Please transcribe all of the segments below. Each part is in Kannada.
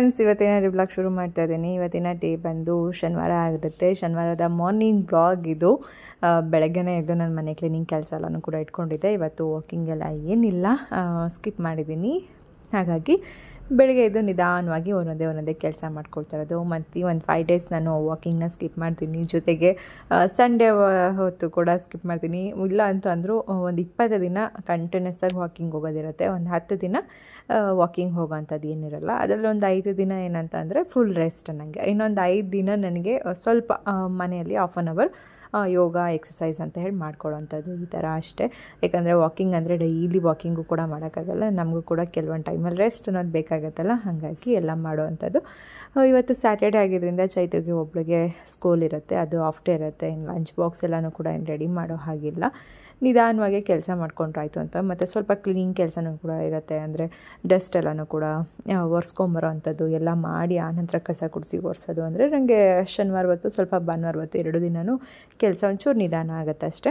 ಫ್ರೆಂಡ್ಸ್ ಇವತ್ತಿನ ರಿಬ್ಲಾಗ್ ಶುರು ಮಾಡ್ತಾ ಇದ್ದೀನಿ ಇವತ್ತಿನ ಡೇ ಬಂದು ಶನಿವಾರ ಆಗಿರುತ್ತೆ ಶನಿವಾರದ ಮಾರ್ನಿಂಗ್ ಬ್ಲಾಗ್ ಇದು ಆ, ಬೆಳಗ್ಗೆನೇ ಎದ್ದು ನನ್ನ ಮನೆ ಕ್ಲೀನಿಂಗ್ ಕೆಲಸ ಎಲ್ಲನೂ ಕೂಡ ಇಟ್ಕೊಂಡಿದ್ದೆ ಇವತ್ತು ವಾಕಿಂಗ್ ಎಲ್ಲ ಏನಿಲ್ಲ ಸ್ಕಿಪ್ ಮಾಡಿದ್ದೀನಿ ಹಾಗಾಗಿ ಬೆಳಗ್ಗೆ ಎದ್ದು ನಿಧಾನವಾಗಿ ಒಂದೊಂದೇ ಒಂದೊಂದೇ ಕೆಲಸ ಮಾಡ್ಕೊಳ್ತಾ ಇರೋದು ಮತ್ತು ಒಂದು ಫೈವ್ ಡೇಸ್ ನಾನು ವಾಕಿಂಗ್ನ ಸ್ಕಿಪ್ ಮಾಡ್ತೀನಿ ಜೊತೆಗೆ ಸಂಡೇ ಹೊತ್ತು ಕೂಡ ಸ್ಕಿಪ್ ಮಾಡ್ತೀನಿ ಇಲ್ಲ ಅಂತ ಅಂದರೂ ಒಂದು ಇಪ್ಪತ್ತು ದಿನ ಕಂಟಿನ್ಯೂಸ್ ಆಗಿ ವಾಕಿಂಗ್ ಹೋಗೋದಿರುತ್ತೆ ಒಂದು ಹತ್ತು ದಿನ ವಾಕಿಂಗ್ ಹೋಗೋವಂಥದ್ದು ಏನಿರಲ್ಲ ಅದರಲ್ಲಿ ಒಂದು ಐದು ದಿನ ಏನಂತ ಅಂದರೆ ಫುಲ್ ರೆಸ್ಟ್ ನನಗೆ ಇನ್ನೊಂದು ಐದು ದಿನ ನನಗೆ ಸ್ವಲ್ಪ ಆ, ಮನೆಯಲ್ಲಿ half an hour yoga exercise ಅಂತ ಹೇಳಿ ಮಾಡ್ಕೊಳ್ಳೋವಂಥದ್ದು ಈ ಥರ ಅಷ್ಟೇ ಯಾಕಂದರೆ ವಾಕಿಂಗ್ ಅಂದರೆ ಡೈಲಿ ವಾಕಿಂಗು ಕೂಡ ಮಾಡೋಕ್ಕಾಗಲ್ಲ ನಮಗೂ ಕೂಡ ಕೆಲವೊಂದು ಟೈಮಲ್ಲಿ ರೆಸ್ಟ್ ಅನ್ನೋದು ಬೇಕಾಗತ್ತಲ್ಲ ಹಾಗಾಗಿ ಎಲ್ಲ ಮಾಡುವಂಥದ್ದು ಆ, ಇವತ್ತು ಸ್ಯಾಟರ್ಡೆ ಆಗಿದ್ದರಿಂದ ಚೈತುಗೆ ಒಬ್ಳಿಗೆ ಸ್ಕೂಲ್ ಇರುತ್ತೆ ಅದು ಆಫ್ಟೇ ಇರುತ್ತೆ ಇನ್ನು ಲಂಚ್ ಬಾಕ್ಸ್ ಎಲ್ಲನೂ ಕೂಡ ಏನು ರೆಡಿ ಮಾಡೋ ಹಾಗಿಲ್ಲ ನಿಧಾನವಾಗಿ ಕೆಲಸ ಮಾಡ್ಕೊಂಡ್ರಾಯ್ತು ಅಂತ ಮತ್ತು ಸ್ವಲ್ಪ ಕ್ಲೀನಿಂಗ್ ಕೆಲಸನೂ ಕೂಡ ಇರುತ್ತೆ ಅಂದರೆ ಡಸ್ಟ್ ಎಲ್ಲನೂ ಕೂಡ ಆ, ಒರೆಸ್ಕೊಂಬರೋ ಅಂಥದ್ದು ಎಲ್ಲ ಮಾಡಿ ಆನಂತರ ಕಸ ಗುಡಿಸಿ ಒರೆಸೋದು ಅಂದರೆ ನನಗೆ ಶನಿವಾರ ಹೊತ್ತು ಸ್ವಲ್ಪ ಭಾನುವಾರ ಹೊತ್ತು ಎರಡು ದಿನವೂ ಕೆಲಸ ಒಂಚೂರು ನಿಧಾನ ಆಗುತ್ತೆ ಅಷ್ಟೇ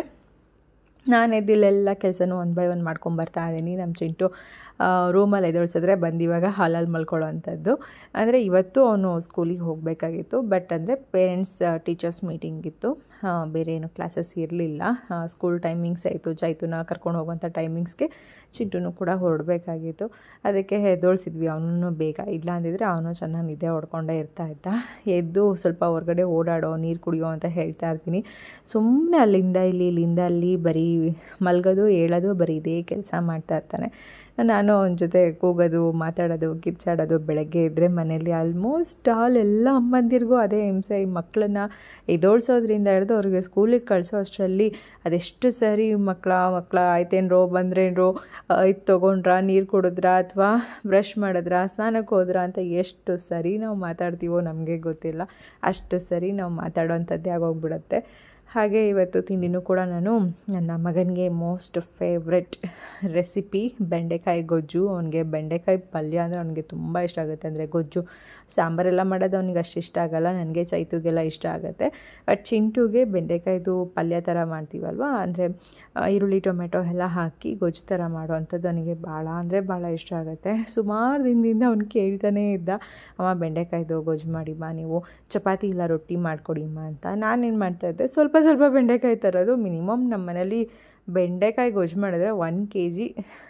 ನಾನು ಎದ್ದಿಲ್ಲೆಲ್ಲ ಕೆಲಸನೂ ಒನ್ ಬೈ ಒನ್ ಮಾಡ್ಕೊಂಬರ್ತಾ ಇದ್ದೀನಿ ನಮ್ಮ ಚಿಂಟು ರೂಮಲ್ಲಿ ಎದುರಿಸಿದ್ರೆ ಬಂದು ಇವಾಗ ಹಾಲಲ್ಲಿ ಮಲ್ಕೊಳ್ಳೋ ಅಂಥದ್ದು ಅಂದರೆ ಇವತ್ತು ಅವನು ಸ್ಕೂಲಿಗೆ ಹೋಗಬೇಕಾಗಿತ್ತು ಬಟ್ ಅಂದರೆ ಪೇರೆಂಟ್ಸ್ ಟೀಚರ್ಸ್ ಮೀಟಿಂಗ್ ಇತ್ತು ಆ, ಬೇರೆ ಏನು ಕ್ಲಾಸಸ್ ಇರಲಿಲ್ಲ ಸ್ಕೂಲ್ ಟೈಮಿಂಗ್ಸ್ ಆಯಿತು ಚೈತುನ ಕರ್ಕೊಂಡು ಹೋಗುವಂಥ ಟೈಮಿಂಗ್ಸ್ಗೆ ಚಿಂಟುನು ಕೂಡ ಹೊರಡಬೇಕಾಗಿತ್ತು ಅದಕ್ಕೆ ಎದ್ದೋಳಿಸಿದ್ವಿ ಅವನು ಬೇಗ ಇಲ್ಲ ಅಂದಿದ್ರೆ ಅವನು ಚೆನ್ನಾಗಿ ನಿದ್ದೆ ಹೊಡ್ಕೊಂಡೇ ಇರ್ತಾ ಇದ್ದ ಎದ್ದು ಸ್ವಲ್ಪ ಹೊರಗಡೆ ಓಡಾಡೋ ನೀರು ಕುಡಿಯೋ ಅಂತ ಹೇಳ್ತಾ ಇರ್ತೀನಿ ಸುಮ್ಮನೆ ಅಲ್ಲಿಂದ ಇಲ್ಲಿ ಇಲ್ಲಿಂದ ಅಲ್ಲಿ ಬರೀ ಮಲ್ಗೋದು ಹೇಳೋದು ಬರೀ ಇದೇ ಕೆಲಸ ಮಾಡ್ತಾ ಇರ್ತಾನೆ ನಾನು ಅವನ ಜೊತೆ ಕೂಗೋದು ಮಾತಾಡೋದು ಕಿರ್ಚಾಡೋದು ಬೆಳಗ್ಗೆ ಇದ್ದರೆ ಮನೇಲಿ ಆಲ್ಮೋಸ್ಟ್ ಆಲ್ ಎಲ್ಲ ಅಮ್ಮಂದಿರಿಗೂ ಅದೇ ಹಿಂಸೆ ಈ ಮಕ್ಕಳನ್ನ ಎದೋಳ್ಸೋದ್ರಿಂದ ಹಿಡಿದು ಅವ್ರಿಗೆ ಸ್ಕೂಲಿಗೆ ಕಳಿಸೋ ಅಷ್ಟರಲ್ಲಿ ಅದೆಷ್ಟು ಸರಿ ಮಕ್ಕಳ ಮಕ್ಕಳ ಆಯ್ತೇನ್ರೋ ಬಂದ್ರೇನ್ರೋ ಇದು ತೊಗೊಂಡ್ರಾ ನೀರು ಕುಡಿದ್ರಾ ಅಥವಾ ಬ್ರಷ್ ಮಾಡಿದ್ರಾ ಸ್ನಾನಕ್ಕೆ ಹೋದ್ರಾ ಅಂತ ಎಷ್ಟು ಸರಿ ನಾವು ಮಾತಾಡ್ತೀವೋ ನಮಗೆ ಗೊತ್ತಿಲ್ಲ ಅಷ್ಟು ಸರಿ ನಾವು ಮಾತಾಡೋವಂಥದ್ದೇ ಆಗೋಗ್ಬಿಡುತ್ತೆ ಹಾಗೆ ಇವತ್ತು ತಿಂಡಿನೂ ಕೂಡ ನಾನು ನನ್ನ ಮಗನಿಗೆ ಮೋಸ್ಟ್ ಫೇವ್ರೆಟ್ ರೆಸಿಪಿ ಬೆಂಡೆಕಾಯಿ ಗೊಜ್ಜು ಅವನಿಗೆ ಬೆಂಡೆಕಾಯಿ ಪಲ್ಯ ಅಂದರೆ ಅವನಿಗೆ ತುಂಬ ಇಷ್ಟ ಆಗುತ್ತೆ ಅಂದರೆ ಗೊಜ್ಜು ಸಾಂಬಾರೆಲ್ಲ ಮಾಡೋದು ಅವ್ನಿಗೆ ಅಷ್ಟು ಇಷ್ಟ ಆಗಲ್ಲ ನನಗೆ ಚೈತುಗೆಲ್ಲ ಇಷ್ಟ ಆಗುತ್ತೆ ಬಟ್ ಚಿಂಟುಗೆ ಬೆಂಡೆಕಾಯ್ದು ಪಲ್ಯ ಥರ ಮಾಡ್ತೀವಲ್ವ ಅಂದರೆ ಈರುಳ್ಳಿ ಟೊಮೆಟೊ ಎಲ್ಲ ಹಾಕಿ ಗೊಜ್ಜು ಥರ ಮಾಡೋವಂಥದ್ದು ಅವನಿಗೆ ಭಾಳ ಅಂದರೆ ಭಾಳ ಇಷ್ಟ ಆಗುತ್ತೆ ಸುಮಾರು ದಿನದಿಂದ ಅವ್ನು ಕೇಳ್ತಾನೇ ಇದ್ದ ಅಮ್ಮ ಬೆಂಡೆಕಾಯ್ದು ಗೊಜ್ಜು ಮಾಡಿ ಬಾ ನೀವು ಚಪಾತಿ ಇಲ್ಲ ರೊಟ್ಟಿ ಮಾಡಿಕೊಡಿಮ್ಮ ಅಂತ ನಾನೇನು ಮಾಡ್ತಾಯಿದ್ದೆ ಸ್ವಲ್ಪ ಸ್ವಲ್ಪ ಬೆಂಡೆಕಾಯಿ ತರೋದು ಮಿನಿಮಮ್ ನಮ್ಮ ಮನೇಲಿ ಬೆಂಡೆಕಾಯಿ ಗೊಜ್ಜು ಮಾಡಿದ್ರೆ ಒನ್ ಕೆ ಜಿ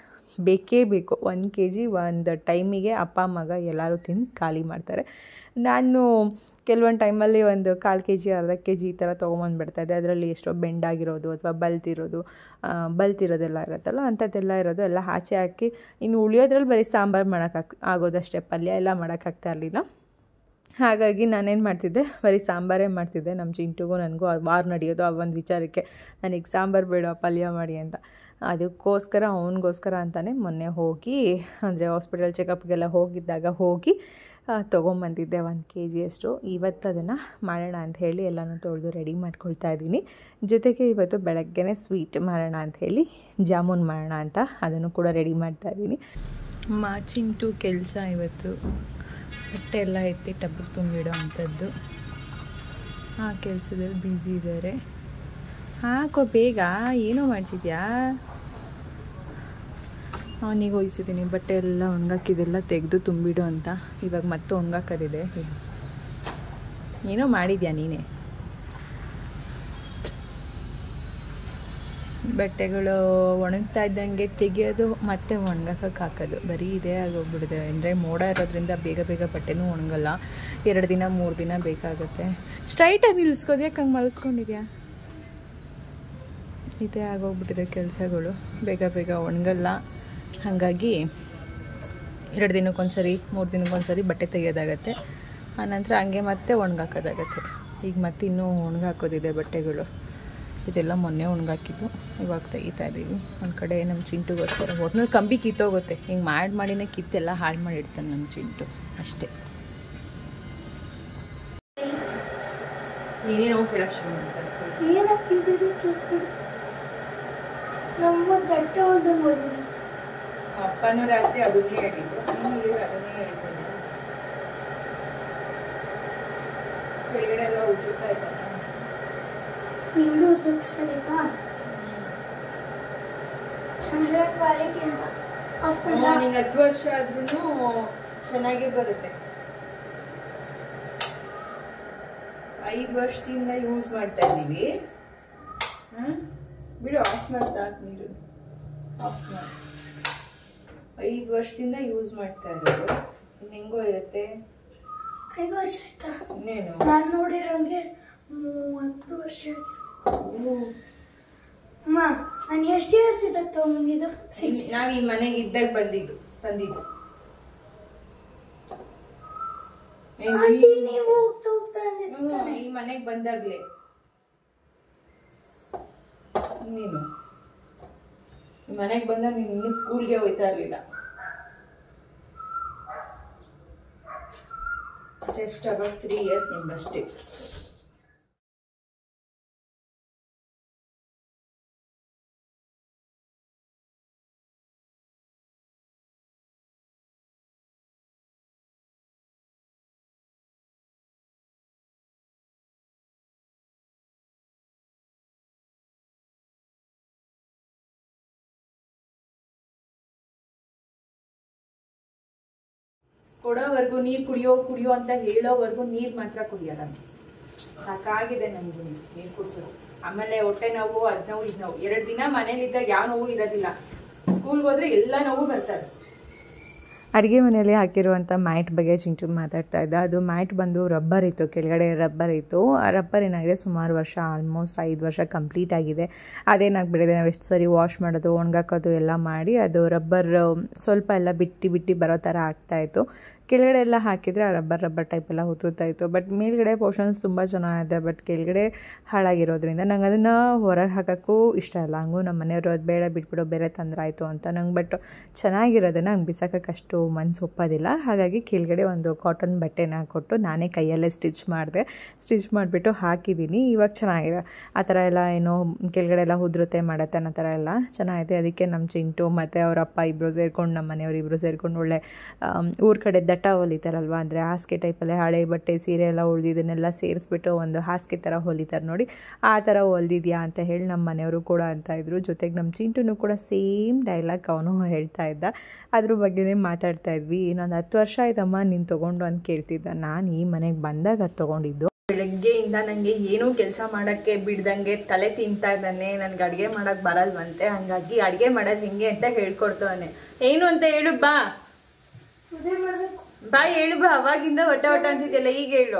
ಬೇಕೇ ಬೇಕು ಒಂದು ಕೆ ಜಿ ಒಂದು ಟೈಮಿಗೆ ಅಪ್ಪ ಮಗ ಎಲ್ಲರೂ ತಿಂದು ಖಾಲಿ ಮಾಡ್ತಾರೆ ನಾನು ಕೆಲವೊಂದು ಟೈಮಲ್ಲಿ ಒಂದು ಕಾಲು ಕೆ ಜಿ ಅರ್ಧ ಕೆ ಜಿ ಈ ಥರ ತೊಗೊಂಬಂದುಬಿಡ್ತಾಯಿದ್ದೆ ಅದರಲ್ಲಿ ಎಷ್ಟೋ ಬೆಂಡಾಗಿರೋದು ಅಥವಾ ಬಲ್ತಿರೋದು ಆ, ಬಲ್ತಿರೋದೆಲ್ಲ ಇರುತ್ತಲ್ಲ ಅಂಥದ್ದೆಲ್ಲ ಇರೋದು ಎಲ್ಲ ಆಚೆ ಹಾಕಿ ಇನ್ನು ಉಳಿಯೋದ್ರಲ್ಲಿ ಬರೀ ಸಾಂಬಾರು ಮಾಡೋಕ್ಕಾಗ್ ಆಗೋದಷ್ಟೇ ಪಲ್ಯ ಎಲ್ಲ ಮಾಡೋಕ್ಕಾಗ್ತಾ ಇರಲಿಲ್ಲ ಹಾಗಾಗಿ ನಾನೇನು ಮಾಡ್ತಿದ್ದೆ ಬರೀ ಸಾಂಬಾರೇ ಮಾಡ್ತಿದ್ದೆ ನಮ್ಮ ಚಿಂಟುಗೂ ನನಗೂ ವಾರ ನಡೆಯೋದು ಆ ಒಂದು ವಿಚಾರಕ್ಕೆ ನನಗೆ ಸಾಂಬಾರು ಬೇಡ ಪಲ್ಯ ಮಾಡಿ ಅಂತ ಅದಕ್ಕೋಸ್ಕರ ಅವನಿಗೋಸ್ಕರ ಅಂತಲೇ ಮೊನ್ನೆ ಹೋಗಿ ಅಂದರೆ ಹಾಸ್ಪಿಟಲ್ ಚೆಕಪ್ಗೆಲ್ಲ ಹೋಗಿದ್ದಾಗ ಹೋಗಿ ಆ, ತೊಗೊಂಬಂದಿದ್ದೆ ಒಂದು ಕೆ ಜಿಯಷ್ಟು ಇವತ್ತು ಅದನ್ನು ಮಾಡೋಣ ಅಂತ ಹೇಳಿ ಎಲ್ಲನೂ ತೊಳೆದು ರೆಡಿ ಮಾಡ್ಕೊಳ್ತಾ ಇದ್ದೀನಿ ಜೊತೆಗೆ ಇವತ್ತು ಬೆಳಗ್ಗೆನೇ ಸ್ವೀಟ್ ಮಾಡೋಣ ಅಂತ ಹೇಳಿ ಜಾಮೂನ್ ಮಾಡೋಣ ಅಂತ ಅದನ್ನು ಕೂಡ ರೆಡಿ ಮಾಡ್ತಾ ಇದ್ದೀನಿ ಮಾಚಿಂಟು ಕೆಲಸ ಇವತ್ತು ಬಟ್ಟೆ ಎಲ್ಲ ಎತ್ತಿ ಟಬ್ಬಿಗೆ ತುಂಬಿಡೋ ಅಂಥದ್ದು ಆ ಕೆಲಸದಲ್ಲಿ ಬ್ಯುಸಿ ಇದ್ದಾರೆ ಹಾಕೋ ಬೇಗ ಏನೋ ಮಾಡ್ತಿದ್ಯಾ ಅವನಿಗೆ ಒಯ್ಸಿದ್ದೀನಿ ಬಟ್ಟೆ ಎಲ್ಲ ಒಣಗಾಕಿದೆಲ್ಲ ತೆಗೆದು ತುಂಬಿಡು ಅಂತ ಇವಾಗ ಮತ್ತೆ ಒಣಗಾಕೋದಿದೆ ಏನೋ ಮಾಡಿದ್ಯಾ ನೀನೇ ಬಟ್ಟೆಗಳು ಒಣಗ್ತಾ ಇದ್ದಂಗೆ ತೆಗಿಯೋದು ಮತ್ತೆ ಒಣಗಾಕಕ್ಕೆ ಹಾಕೋದು ಬರೀ ಇದೇ ಆಗೋಗ್ಬಿಡಿದೆ ಅಂದರೆ ಮೋಡ ಇರೋದ್ರಿಂದ ಬೇಗ ಬೇಗ ಬಟ್ಟೆನೂ ಒಣಗಲ್ಲ ಎರಡು ದಿನ ಮೂರು ದಿನ ಬೇಕಾಗುತ್ತೆ ಸ್ಟ್ರೈಟಾಗಿ ನಿಲ್ಲಿಸ್ಕೋದು ಯಾಕೆ ಹಂಗೆ ಮಲಸ್ಕೊಂಡಿದ್ಯಾ ಇದೇ ಆಗೋಗ್ಬಿಟ್ಟಿದೆ ಕೆಲಸಗಳು ಬೇಗ ಬೇಗ ಒಣಗಲ್ಲ ಹಾಗಾಗಿ ಎರಡು ದಿನಕ್ಕೊಂದ್ಸರಿ ಮೂರು ದಿನಕ್ಕೊಂದ್ಸರಿ ಬಟ್ಟೆ ತೆಗೆಯೋದಾಗತ್ತೆ ಆನಂತರ ಹಂಗೆ ಮತ್ತೆ ಒಣಗಾಕೋದಾಗತ್ತೆ ಈಗ ಮತ್ತೆ ಇನ್ನೂ ಒಣಗಾಕೋದಿದೆ ಬಟ್ಟೆಗಳು ಇದೆಲ್ಲ ಮೊನ್ನೆ ಒಣಗಾಕಿದ್ದು ಇವಾಗ ತೆಗಿತಾ ಇದ್ದೀವಿ ಒಂದು ಕಡೆ ನಮ್ಮ ಚಿಂಟುಗೋಸ್ಕರ ಒಟ್ನಲ್ಲಿ ಕಂಬಿ ಕಿತ್ತೋಗುತ್ತೆ ಹಿಂಗೆ ಮಾಡಿ ಮಾಡಿನೇ ಕಿತ್ತೆಲ್ಲ ಹಾಳು ಮಾಡಿಡ್ತಾನೆ ನಮ್ಮ ಚಿಂಟು ಅಷ್ಟೇ ಏನೇನೋ ಕೇಳಕ್ಕೆ ಶುರು ಮಾಡ್ತಾರೆ ಏನಾಕಿದ್ದೀರಿ ಕಿತ್ಬಿಡಿ ನಮ್ಮ ದಟ್ಟ ಹೋದ ನೋಡಿರಿ ಅಪ್ಪನೂ ರಾತ್ರಿ ಅದನ್ನೇ ಹೇಳಿದ್ದು ನೀನು ಇವ್ರು ಅದನ್ನೇ ಹೇಳ್ಕೊಂಡು ಕೆಳಗಡೆ ಎಲ್ಲ ಉಜ್ಜುತ್ತಾ ಇದ್ದಾರೆ ನಿಂದು ಉಪಯೋಗಿಸ್ತಾರಿಲ್ವಾ ಚಂದ್ರ ಕ್ವಾಲಿಟಿ ಅಂತ ನಿಂಗೆ ಹತ್ತು ವರ್ಷ ಆದ್ರೂ ಚೆನ್ನಾಗೇ ಬರುತ್ತೆ ಐದು ವರ್ಷದಿಂದ ಯೂಸ್ ಮಾಡ್ತಾ ಇದ್ದೀವಿ ಹಾಂ ಬಿಡು ಆಫ್ ಮಾಡಿ ಸಾಕು ನೀರು ಆಫ್ ಮಾಡಿ ಐದು ವರ್ಷದಿಂದ ಯೂಸ್ ಮಾಡ್ತಾ ಇರೋದು ಇನ್ನು ಹೆಂಗೋ ಇರುತ್ತೆ ಐದು ವರ್ಷ ಆಯ್ತಾ ಇನ್ನೇನು ನಾನು ನೋಡಿರೋಂಗೆ ಮೂವತ್ತು ವರ್ಷ ಆಗಿದೆ. ಅಮ್ಮ ನಾನು ಎಷ್ಟು ಇರ್ತಿದ್ದ ತೊಗೊಂಡಿದ್ದು ಸಿಕ್ಸ್ ನಾವು ಈ ಮನೆಗೆ ಇದ್ದಾಗ ಬಂದಿದ್ದು ತಂದಿದ್ದು ಏನ್ ಆಂಟಿ ಈ- ನೀವು ಹೋಗ್ತಾ ಹೋಗ್ತಾ ಅಂದಿದ್ದು ಹ್ಮ್, ತಾನೆ? ಈ ಮನೆಗೆ ಬಂದಾಗ್ಲೇ ನೀನು ಈ ಮನೆಗೆ ಬಂದಾಗ ನೀನು ಇನ್ನೂ ಸ್ಕೂಲ್ಗೆ ಹೋಯ್ತಾ ಇರ್ಲಿಲ್ಲ ಜಸ್ಟ್ ಅಬೌಟ್ ತ್ರೀ ಇಯರ್ಸ್ ನಿಮ್ಗಷ್ಟೇ ಕೊಡೋವರೆಗೂ ನೀರು ಕುಡಿಯೋ ಕುಡಿಯೋ ಅಂತ ಹೇಳೋವರೆಗೂ ನೀರು ಮಾತ್ರ ಕುಡಿಯಲ್ಲ ನಾನು. ಸಾಕಾಗಿದೆ ನಮ್ಗೆ ನೀರು ಕುಡಿಸೋದು ಆಮೇಲೆ ಹೊಟ್ಟೆ ನೋವು ಅದ್ ನೋವು ಇದ್ ನೋವು ಎರಡು ದಿನ ಮನೇಲಿದ್ದಾಗ ಯಾವ ನೋವು ಇರೋದಿಲ್ಲ ಸ್ಕೂಲ್ಗೆ ಹೋದ್ರೆ ಎಲ್ಲ ನೋವು ಬರ್ತವೆ ಅಡುಗೆ ಮನೆಯಲ್ಲಿ ಹಾಕಿರುವಂಥ ಮ್ಯಾಟ್ ಬಗ್ಗೆ ಚಿಂಟು ಮಾತಾಡ್ತಾ ಇದ್ದ ಅದು ಮ್ಯಾಟ್ ಬಂದು ರಬ್ಬರ್ ಇತ್ತು ಕೆಳಗಡೆ ರಬ್ಬರ್ ಇತ್ತು ಆ ರಬ್ಬರ್ ಏನಾಗಿದೆ ಸುಮಾರು ವರ್ಷ ಆಲ್ಮೋಸ್ಟ್ ಐದು ವರ್ಷ ಕಂಪ್ಲೀಟ್ ಆಗಿದೆ ಅದೇನಾಗ್ಬಿಟ್ಟಿದೆ ನಾವು ಎಷ್ಟು ಸರಿ ವಾಶ್ ಮಾಡೋದು ಒಣಗಾಕೋದು ಎಲ್ಲ ಮಾಡಿ ಅದು ರಬ್ಬರ್ ಸ್ವಲ್ಪ ಎಲ್ಲ ಬಿಟ್ಟು ಬಿಟ್ಟು ಬರೋ ಥರ ಆಗ್ತಾಯಿತ್ತು ಕೆಳಗಡೆ ಎಲ್ಲ ಹಾಕಿದರೆ ಆ ರಬ್ಬರ್ ರಬ್ಬರ್ ಟೈಪ್ ಎಲ್ಲ ಉದುರ್ತಾ ಇತ್ತು ಬಟ್ ಮೇಲ್ಗಡೆ ಪೋರ್ಷನ್ಸ್ ತುಂಬ ಚೆನ್ನಾಗಿದೆ ಬಟ್ ಕೆಳಗಡೆ ಹಾಳಾಗಿರೋದ್ರಿಂದ ನಂಗೆ ಅದನ್ನು ಹೊರಗೆ ಹಾಕೋಕ್ಕೂ ಇಷ್ಟ ಇಲ್ಲ ಹಂಗೂ ನಮ್ಮ ಮನೆಯವರು ಅದು ಬೇಡ ಬಿಟ್ಬಿಡೋ ಬೇರೆ ತಂದ್ರೆ ಆಯಿತು ಅಂತ ನಂಗೆ ಬಟ್ ಚೆನ್ನಾಗಿರೋದನ್ನು ಹಂಗೆ ಬಿಸಾಕಕ್ಕೆ ಅಷ್ಟು ಮನ್ಸು ಒಪ್ಪೋದಿಲ್ಲ ಹಾಗಾಗಿ ಕೆಳಗಡೆ ಒಂದು ಕಾಟನ್ ಬಟ್ಟೆನ ಹಾಕ್ಕೊಟ್ಟು ನಾನೇ ಕೈಯಲ್ಲೇ ಸ್ಟಿಚ್ ಮಾಡಿದೆ ಸ್ಟಿಚ್ ಮಾಡಿಬಿಟ್ಟು ಹಾಕಿದ್ದೀನಿ ಇವಾಗ ಚೆನ್ನಾಗಿದೆ ಆ ಥರ ಎಲ್ಲ ಏನೋ ಕೆಳಗಡೆ ಎಲ್ಲ ಉದುರುತ್ತೆ ಮಾಡತ್ತೆ ಅನ್ನೋ ಥರ ಎಲ್ಲ ಚೆನ್ನಾಗಿದೆ ಅದಕ್ಕೆ ನಮ್ಮ ಚಿಂಟು ಮತ್ತು ಅವ್ರ ಅಪ್ಪ ಇಬ್ಬರು ಸೇರ್ಕೊಂಡು ನಮ್ಮ ಮನೆಯವರು ಇಬ್ಬರು ಸೇರ್ಕೊಂಡು ಒಳ್ಳೆ ಆಮ್, ಊರ ಕಡೆ ದಟ್ಟ ಹೊಲಿತಾರಲ್ವ ಅಂದರೆ ಹಾಸಿಗೆ ಟೈಪಲ್ಲೇ ಹಳೆ ಬಟ್ಟೆ ಸೀರೆ ಎಲ್ಲ ಉಳಿದಿದ್ದನ್ನೆಲ್ಲ ಸೇರಿಸ್ಬಿಟ್ಟು ಒಂದು ಹಾಸಿಗೆ ಥರ ಹೊಲಿತಾರೆ ನೋಡಿ ಆ ಥರ ಹೊಲ್ದಿದ್ಯಾ ಅಂತ ಹೇಳಿ ನಮ್ಮ ಮನೆಯವರು ಕೂಡ ಅಂತ ಇದ್ರು ಜೊತೆಗೆ ನಮ್ಮ ಚಿಂಟುನು ಕೂಡ ಸೇಮ್ ಡೈಲಾಗ್ ಅವನು ಹೇಳ್ತಾ ಇದ್ದ ಅದ್ರ ಬಗ್ಗೆನೇ ಮಾತಾಡ್ತಾ ಇದ್ವಿ ಇನ್ನೊಂದು ಹತ್ತು ವರ್ಷ ಆಯ್ತಮ್ಮ ನೀನು ತೊಗೊಂಡು ಅಂತ ಕೇಳ್ತಿದ್ದ ನಾನು ಈ ಮನೆಗೆ ಬಂದಾಗ ಅದು ತೊಗೊಂಡಿದ್ದು ಬೆಳಗ್ಗೆಯಿಂದ ನನಗೆ ಏನೂ ಕೆಲಸ ಮಾಡೋಕ್ಕೆ ಬಿಡ್ದಂಗೆ ತಲೆ ತಿಂತಾ ಇದ್ದಾನೆ ನನಗೆ ಅಡುಗೆ ಮಾಡೋಕ್ಕೆ ಬರಲ್ವಂತೆ ಹಂಗಾಗಿ ಅಡುಗೆ ಮಾಡೋದು ಹೆಂಗೆ ಅಂತ ಹೇಳ್ಕೊಡ್ತಾನೆ ಏನು ಅಂತ ಹೇಳು ಬಾ ಮುದ್ದೆ ಮಾಡ್ಬೇಕು ಬಾ ಹೇಳು ಬಾ ಅವಾಗಿಂದ ಹೊಟ್ಟೆ ಹೊಟ್ಟೆ ಅಂತಿದ್ಯಲ್ಲ ಈಗ ಹೇಳು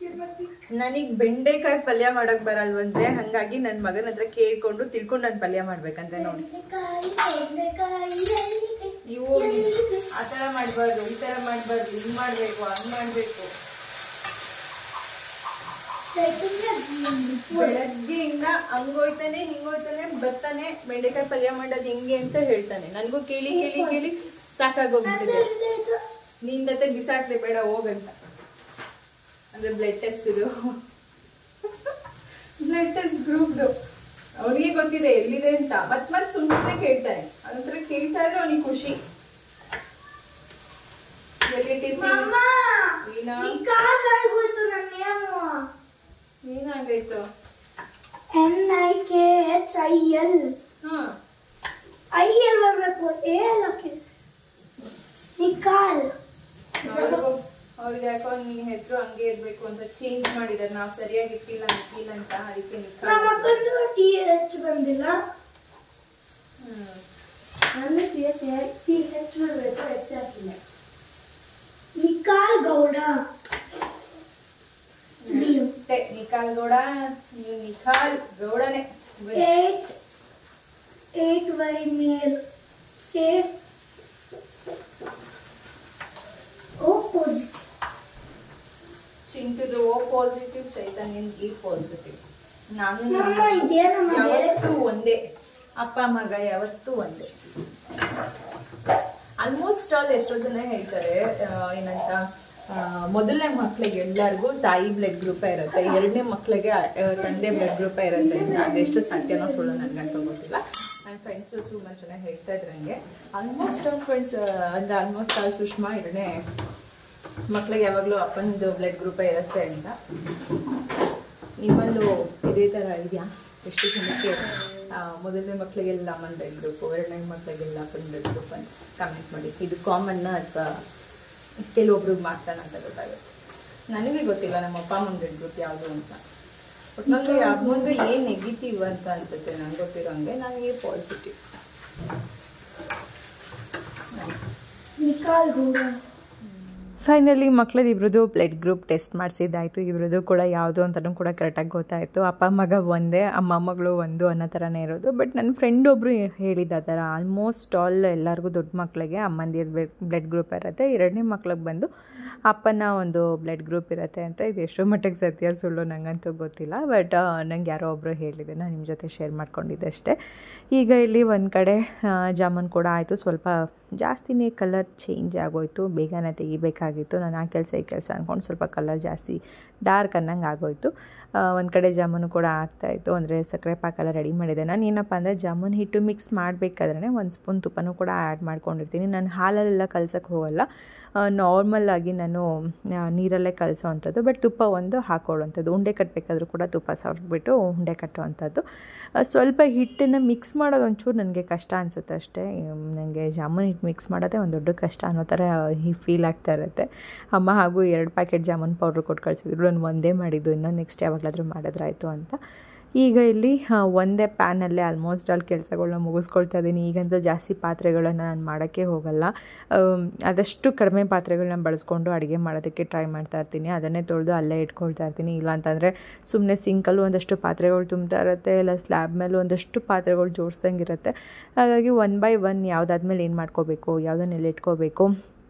ನನಗೆ ಬೆಂಡೆಕಾಯಿ ಪಲ್ಯ ಮಾಡಕ್ ಬರಲ್ವಂತೆ ಹಂಗಾಗಿ ನನ್ನ ಮಗನ ಹತ್ರ ಕೇಳ್ಕೊಂಡು ತಿಳ್ಕೊಂಡು ನಾನು ಪಲ್ಯ ಮಾಡ್ಬೇಕಂತೆ ನೋಡಿ ಬೆಂಡೆಕಾಯಿ ಬೆಂಡೆಕಾಯಿ ಎಲ್ಲಿದೆ? ನೀವು ಆ ಥರ ಮಾಡಬಾರ್ದು ಈ ಥರ ಮಾಡಬಾರ್ದು ಹಿಂಗ್ ಮಾಡ್ಬೇಕು ಹಂಗ್ ಮಾಡ್ಬೇಕು ಚೈತನ್ಯ ಜೀವನ ಬೆಳಗ್ಗೆಯಿಂದ ಹಂಗೋಯ್ತಾನೆ ಹಿಂಗೋಯ್ತಾನೆ ಬರ್ತಾನೆ ಬೆಂಡೆಕಾಯಿ ಪಲ್ಯ ಮಾಡೋದು ಹೆಂಗೆ ಅಂತ ಹೇಳ್ತಾನೆ ನನಗೂ ಕೇಳಿ ಕೇಳಿ ಕೇಳಿ ಸಾಕಾಗೋಗ್ಬಿಟ್ಟಿದೆ ಇದೆ ಇದು. ನಿಂದತೆ ಬಿಸಾಕ್ದೆ ಬೇಡ ಹೋಗಂತ ಅಂದ್ರೆ ಬ್ಲಡ್ ಟೆಸ್ಟ್ ಇದು ಬ್ಲಡ್ ಟೆಸ್ಟ್ ಗ್ರೂಪ್ದು ಅವನಿಗೆ ಗೊತ್ತಿದೆ ಎಲ್ಲಿದೆ ಅಂತ ಮತ್ ಮತ್ ಸುಮ್ಮನೆ ಕೇಳ್ತಾನೆ ಅದೊಂಥರ ಕೇಳ್ತಾ ಇದ್ರೆ ಅವನಿಗೆ ಖುಷಿ ಎಲ್ಲಿಟ್ಟಿರ್ತೀನಿ ಮಮ್ಮ ಏನಾ? ಈ ಕಾಲ್ ಆಗೋಯ್ತು ನನ್ನ ನೇಮು ಏನಾಗಾಯ್ತು N I K H I L ಹಾ ಐ ಎಲ್ ಬರ್ಬೇಕು ಎ ಎಲ್ ಹಾಕಿ ನಿಕಾಲ್ ಅವ್ರಿಗೂ ಅವ್ರಿಗೆ ಯಾಕೋ ನಿನ್ ಹೆಸರು ಹಂಗೆ ಇರ್ಬೇಕು ಅಂತ ಚೇಂಜ್ ಮಾಡಿದಾರೆ ನಾವು ಸರಿಯಾಗಿ ಇಟ್ಟಿಲ್ಲ ಇಟ್ಟಿಲ್ಲ ಅಂತ ಅದಕ್ಕೆ ನಿಖಾಲ್ ನಮ್ಮ ಅಕ್ಕಂದು ಟಿ ಎಚ್ ಬಂದಿಲ್ಲ ಹ್ಮ್. ನನ್ನ ಸಿ ಎಚ್ ಟಿ ಎಚ್ ಬರಬೇಕು ಎಚ್ ಹಾಕಿಲ್ಲ ನಿಕಾಲ್ ಗೌಡ ಜಿ ಅಷ್ಟೇ ನಿಖಾಲ್ ಗೌಡ ನೀವು ನಿಖಾಲ್ ಗೌಡನೇ ಬನ್ನಿ. ಏಟ್ ಏಟ್ ವೈ ಮೇಲ್ ಸೇಫ್ ಓ ಪಾಸಿಟಿವ್ ಚಿಂಟುದು ಓ ಪಾಸಿಟಿವ್ ಚೈತನ್ಯನ್ ಇ ಪಾಸಿಟಿವ್ ನಾನು ನಮ್ಮ ಇದೇ ನಮ್ಮ ಬೇರೆ ಯಾವತ್ತೂ ಒಂದೇ ಅಪ್ಪ ಮಗ ಯಾವತ್ತೂ ಒಂದೇ ಆಲ್ಮೋಸ್ಟ್ ಆಲ್ ಎಷ್ಟೋ ಜನ ಹೇಳ್ತಾರೆ ಆ, ಏನಂತ ಆ, ಮೊದಲನೇ ಮಕ್ಳಿಗೆ ಎಲ್ಲರಿಗೂ ತಾಯಿ ಬ್ಲಡ್ ಗ್ರೂಪ್ ಇರುತ್ತೆ ಎರಡನೇ ಮಕ್ಳಿಗೆ ಆ, ತಂದೆ ಬ್ಲಡ್ ಗ್ರೂಪ್ ಇರುತ್ತೆ ಅಂತ ಅದೆಷ್ಟು ಸತ್ಯನೋ ಸುಳ್ಳು ನನ್ಗಂತೂ ಗೊತ್ತಿಲ್ಲ ನನ್ನ ಫ್ರೆಂಡ್ಸು ತುಂಬ ಜನ ಹೇಳ್ತಾ ಇದ್ರು ಹಂಗೆ ಆಲ್ಮೋಸ್ಟ್ ಆಲ್ ಫ್ರೆಂಡ್ಸ್ ಅಂದ್ರೆ ಆಲ್ಮೋಸ್ಟ್ ಆಲ್ ಸುಷ್ಮಾ ಎರಡನೇ ಮಕ್ಳಿಗೆ ಯಾವಾಗಲೂ ಅಪ್ಪನದು ಬ್ಲಡ್ ಗ್ರೂಪೇ ಇರುತ್ತೆ ಅಂತ ನಿಮ್ಮಲ್ಲೂ ಇದೇ ಥರ ಇದೆಯಾ ಎಷ್ಟು ಜನಕ್ಕೆ ಆ, ಮೊದಲನೇ ಮಕ್ಕಳಿಗೆಲ್ಲ ಅಮ್ಮನ ಬ್ಲಡ್ ಗ್ರೂಪು ಎರಡನೇ ಮಕ್ಕಳಿಗೆಲ್ಲ ಅಪ್ಪನ ಬ್ಲಡ್ ಗ್ರೂಪ್ ಅಂತ ಕಮೆಂಟ್ ಮಾಡಿ ಇದು ಕಾಮನ್ನ ಅಥವಾ ಕೆಲವೊಬ್ರಿಗೆ ಮಾತಾಡ ಅಂತ ಗೊತ್ತಾಗುತ್ತೆ ನನಗೆ ಗೊತ್ತಿಲ್ಲ ನಮ್ಮ ಅಪ್ಪ ಅಮ್ಮನ ಬ್ಲಡ್ ಗ್ರೂಪ್ ಯಾವುದು ಅಂತ ಒಟ್ಟಿನಲ್ಲಿ ಅಮ್ಮಂದು ಏನು ನೆಗೆಟಿವ್ ಅಂತ ಅನ್ಸುತ್ತೆ ನಂಗೆ ಗೊತ್ತಿರೋಂಗೆ ನನಗೆ ಪಾಸಿಟಿವ್ ನಿಕಾಲ್ ಗೌಡ ಫೈನಲಿ ಮಕ್ಳದ್ದು ಇಬ್ರದ್ದು ಬ್ಲಡ್ ಗ್ರೂಪ್ ಟೆಸ್ಟ್ ಮಾಡಿಸಿದ್ದಾಯಿತು ಇಬ್ರದ್ದು ಕೂಡ ಯಾವುದು ಅಂತಲೂ ಕೂಡ ಕರೆಕ್ಟಾಗಿ ಗೊತ್ತಾಯಿತು ಅಪ್ಪ ಮಗ ಒಂದೇ ಅಮ್ಮ ಮಗಳು ಒಂದು ಅನ್ನೋ ಥರನೇ ಇರೋದು ಬಟ್ ನನ್ನ ಫ್ರೆಂಡ್ ಒಬ್ಬರು ಹೇಳಿದ ಆ ಥರ ಆಲ್ಮೋಸ್ಟ್ ಆಲ್ ಎಲ್ಲರಿಗೂ ದೊಡ್ಡ ಮಕ್ಕಳಿಗೆ ಅಮ್ಮಂದಿರ ಬ್ಲಡ್ ಗ್ರೂಪ್ ಇರುತ್ತೆ ಎರಡನೇ ಮಕ್ಳಿಗೆ ಬಂದು ಅಪ್ಪನ ಒಂದು ಬ್ಲಡ್ ಗ್ರೂಪ್ ಇರುತ್ತೆ ಅಂತ ಇದು ಎಷ್ಟೋ ಮಟ್ಟಿಗೆ ಸತ್ಯ ಸುಳ್ಳು ನನಗಂತೂ ಗೊತ್ತಿಲ್ಲ ಬಟ್ ನಂಗೆ ಯಾರೋ ಒಬ್ಬರು ಹೇಳಿದೆ ನಾನು ನಿಮ್ಮ ಜೊತೆ ಶೇರ್ ಮಾಡ್ಕೊಂಡಿದ್ದೆ ಅಷ್ಟೇ ಈಗ ಇಲ್ಲಿ ಒಂದು ಕಡೆ ಆ, ಜಾಮೂನ್ ಕೂಡ ಆಯಿತು ಸ್ವಲ್ಪ ಜಾಸ್ತಿನೇ ಕಲರ್ ಚೇಂಜ್ ಆಗೋಯ್ತು ಬೇಗನೆ ತೆಗಿಬೇಕಾಗಿತ್ತು ನಾನು ಆ ಕೆಲಸ ಈ ಕೆಲಸ ಅಂದ್ಕೊಂಡು ಸ್ವಲ್ಪ ಕಲರ್ ಜಾಸ್ತಿ ಡಾರ್ಕ್ ಅನ್ನಂಗೆ ಆಗೋಯ್ತು ಒಂದು ಕಡೆ ಜಾಮೂನು ಕೂಡ ಆಗ್ತಾಯಿತ್ತು ಅಂದರೆ ಸಕ್ಕರೆ ಪಾಕೆಲ್ಲ ರೆಡಿ ಮಾಡಿದೆ ನಾನು ಏನಪ್ಪ ಅಂದರೆ ಜಾಮೂನ್ ಹಿಟ್ಟು ಮಿಕ್ಸ್ ಮಾಡಬೇಕಾದ್ರೆ ಒಂದು ಸ್ಪೂನ್ ತುಪ್ಪನೂ ಕೂಡ ಆ್ಯಡ್ ಮಾಡ್ಕೊಂಡಿರ್ತೀನಿ ನಾನು ಹಾಲಲ್ಲೆಲ್ಲ ಕಲ್ಸಕ್ಕೆ ಹೋಗಲ್ಲ ನಾರ್ಮಲ್ ಆಗಿ ನಾನು ಆ, ನೀರಲ್ಲೇ ಕಲಸೋ ಅಂಥದ್ದು ಬಟ್ ತುಪ್ಪ ಒಂದು ಹಾಕೊಳ್ಳುವಂಥದ್ದು ಉಂಡೆ ಕಟ್ಟಬೇಕಾದ್ರೂ ಕೂಡ ತುಪ್ಪ ಸವರ್ಬಿಟ್ಟು ಉಂಡೆ ಕಟ್ಟುವಂಥದ್ದು ಆ, ಸ್ವಲ್ಪ ಹಿಟ್ಟನ್ನು ಮಿಕ್ಸ್ ಮಾಡೋದು ಒಂಚೂರು ನನಗೆ ಕಷ್ಟ ಅನಿಸುತ್ತೆ ಅಷ್ಟೇ ನನಗೆ ಜಾಮೂನ್ ಹಿಟ್ಟು ಮಿಕ್ಸ್ ಮಾಡೋದೇ ಒಂದು ದೊಡ್ಡ ಕಷ್ಟ ಅನ್ನೋ ಥರ ಫೀಲ್ ಆಗ್ತಾ ಇರುತ್ತೆ ಅಮ್ಮ ಹಾಗೂ ಎರಡು ಪ್ಯಾಕೆಟ್ ಜಾಮೂನ್ ಪೌಡ್ರ್ ಕೊಟ್ಟು ಕಳಿಸಿದ್ರು ನಾನು ಒಂದೇ ಮಾಡಿದ್ದು ಇನ್ನೂ ನೆಕ್ಸ್ಟ್ ಯಾವಾಗಲಾದರೂ ಮಾಡಿದ್ರಾಯ್ತು ಅಂತ ಈಗ ಇಲ್ಲಿ ಆ, ಒಂದೇ ಪ್ಯಾನಲ್ಲೇ ಆಲ್ಮೋಸ್ಟ್ ಆಲ್ ಕೆಲಸಗಳನ್ನ ಮುಗಿಸ್ಕೊಳ್ತಾ ಇದ್ದೀನಿ ಈಗಂತೂ ಜಾಸ್ತಿ ಪಾತ್ರೆಗಳನ್ನು ನಾನು ಮಾಡೋಕ್ಕೆ ಹೋಗಲ್ಲ ಆಮ್, ಆದಷ್ಟು ಕಡಿಮೆ ಪಾತ್ರೆಗಳನ್ನ ಬಳಸ್ಕೊಂಡು ಅಡುಗೆ ಮಾಡೋದಕ್ಕೆ ಟ್ರೈ ಮಾಡ್ತಾ ಇರ್ತೀನಿ ಅದನ್ನೇ ತೊಳೆದು ಅಲ್ಲೇ ಇಟ್ಕೊಳ್ತಾ ಇರ್ತೀನಿ ಇಲ್ಲ ಅಂತಂದರೆ ಸುಮ್ಮನೆ ಸಿಂಕಲ್ಲೂ ಒಂದಷ್ಟು ಪಾತ್ರೆಗಳು ತುಂಬ್ತಾ ಇರುತ್ತೆ ಇಲ್ಲ ಸ್ಲ್ಯಾಬ್ ಮೇಲೂ ಒಂದಷ್ಟು ಪಾತ್ರೆಗಳು ಜೋಡಿಸ್ದಂಗೆ ಇರುತ್ತೆ ಹಾಗಾಗಿ ಒನ್ ಬೈ ಒನ್ ಯಾವುದಾದ್ಮೇಲೆ ಏನು ಮಾಡ್ಕೋಬೇಕು ಯಾವುದನ್ನೆಲ್ಲ ಇಟ್ಕೋಬೇಕು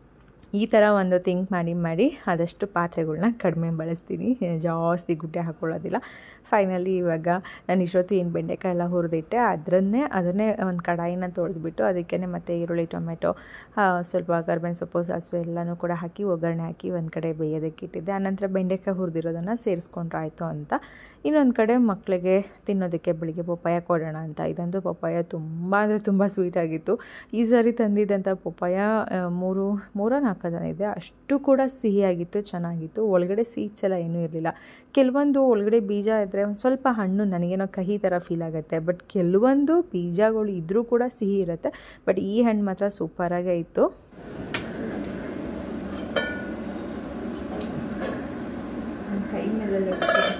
ಈ ಥರ ಒಂದು ಥಿಂಕ್ ಮಾಡಿ ಮಾಡಿ ಆದಷ್ಟು ಪಾತ್ರೆಗಳ್ನ ಕಡಿಮೆ ಬಳಸ್ತೀನಿ ಜಾಸ್ತಿ ಗುಡ್ಡೆ ಹಾಕ್ಕೊಳ್ಳೋದಿಲ್ಲ ಫೈನಲಿ ಇವಾಗ ನಾನು ಇಷ್ಟೊತ್ತು ಏನು ಬೆಂಡೆಕಾಯಿ ಎಲ್ಲ ಹುರಿದಿಟ್ಟೆ ಅದನ್ನೇ ಅದನ್ನೇ ಒಂದು ಕಡಾಯಿನ ತೊಳೆದ್ಬಿಟ್ಟು ಅದಕ್ಕೆ ಮತ್ತು ಈರುಳ್ಳಿ ಟೊಮೆಟೊ ಆ, ಸ್ವಲ್ಪ ಕರ್ಬೇವಿನ ಸೊಪ್ಪು ಸಾಸಿವೆ ಎಲ್ಲನೂ ಕೂಡ ಹಾಕಿ ಒಗ್ಗರಣೆ ಹಾಕಿ ಒಂದು ಕಡೆ ಬೇಯೋದಕ್ಕೆ ಇಟ್ಟಿದ್ದೆ ಆನಂತರ ಬೆಂಡೆಕಾಯಿ ಹುರಿದಿರೋದನ್ನು ಸೇರಿಸ್ಕೊಂಡ್ರೆ ಆಯಿತು ಅಂತ ಇನ್ನೊಂದು ಕಡೆ ಮಕ್ಕಳಿಗೆ ತಿನ್ನೋದಕ್ಕೆ ಬೆಳಿಗ್ಗೆ ಪಪ್ಪಾಯ ಕೊಡೋಣ ಅಂತ ಇದಂತೂ ಪಪ್ಪಾಯ ತುಂಬ ಅಂದರೆ ತುಂಬ ಸ್ವೀಟಾಗಿತ್ತು ಈ ಸಾರಿ ತಂದಿದ್ದಂಥ ಪಪ್ಪಾಯ ಆ, ಮೂರು ಮೂರ ನಾಲ್ಕು ಜನ ಇದೆ ಅಷ್ಟು ಕೂಡ ಸಿಹಿಯಾಗಿತ್ತು ಚೆನ್ನಾಗಿತ್ತು ಒಳಗಡೆ ಸೀಡ್ಸ್ ಎಲ್ಲ ಏನೂ ಇರಲಿಲ್ಲ ಕೆಲವೊಂದು ಒಳಗಡೆ ಬೀಜ ಇದ್ದರೆ ಒಂದು ಸ್ವಲ್ಪ ಹಣ್ಣು ನನಗೇನೋ ಕಹಿ ಥರ ಫೀಲ್ ಆಗುತ್ತೆ ಬಟ್ ಕೆಲವೊಂದು ಬೀಜಗಳು ಇದ್ದರೂ ಕೂಡ ಸಿಹಿ ಇರುತ್ತೆ ಬಟ್ ಈ ಹಣ್ಣು ಮಾತ್ರ ಸೂಪರಾಗೇ ಇತ್ತು ಕೈ ಮೇಲೆಲ್ಲ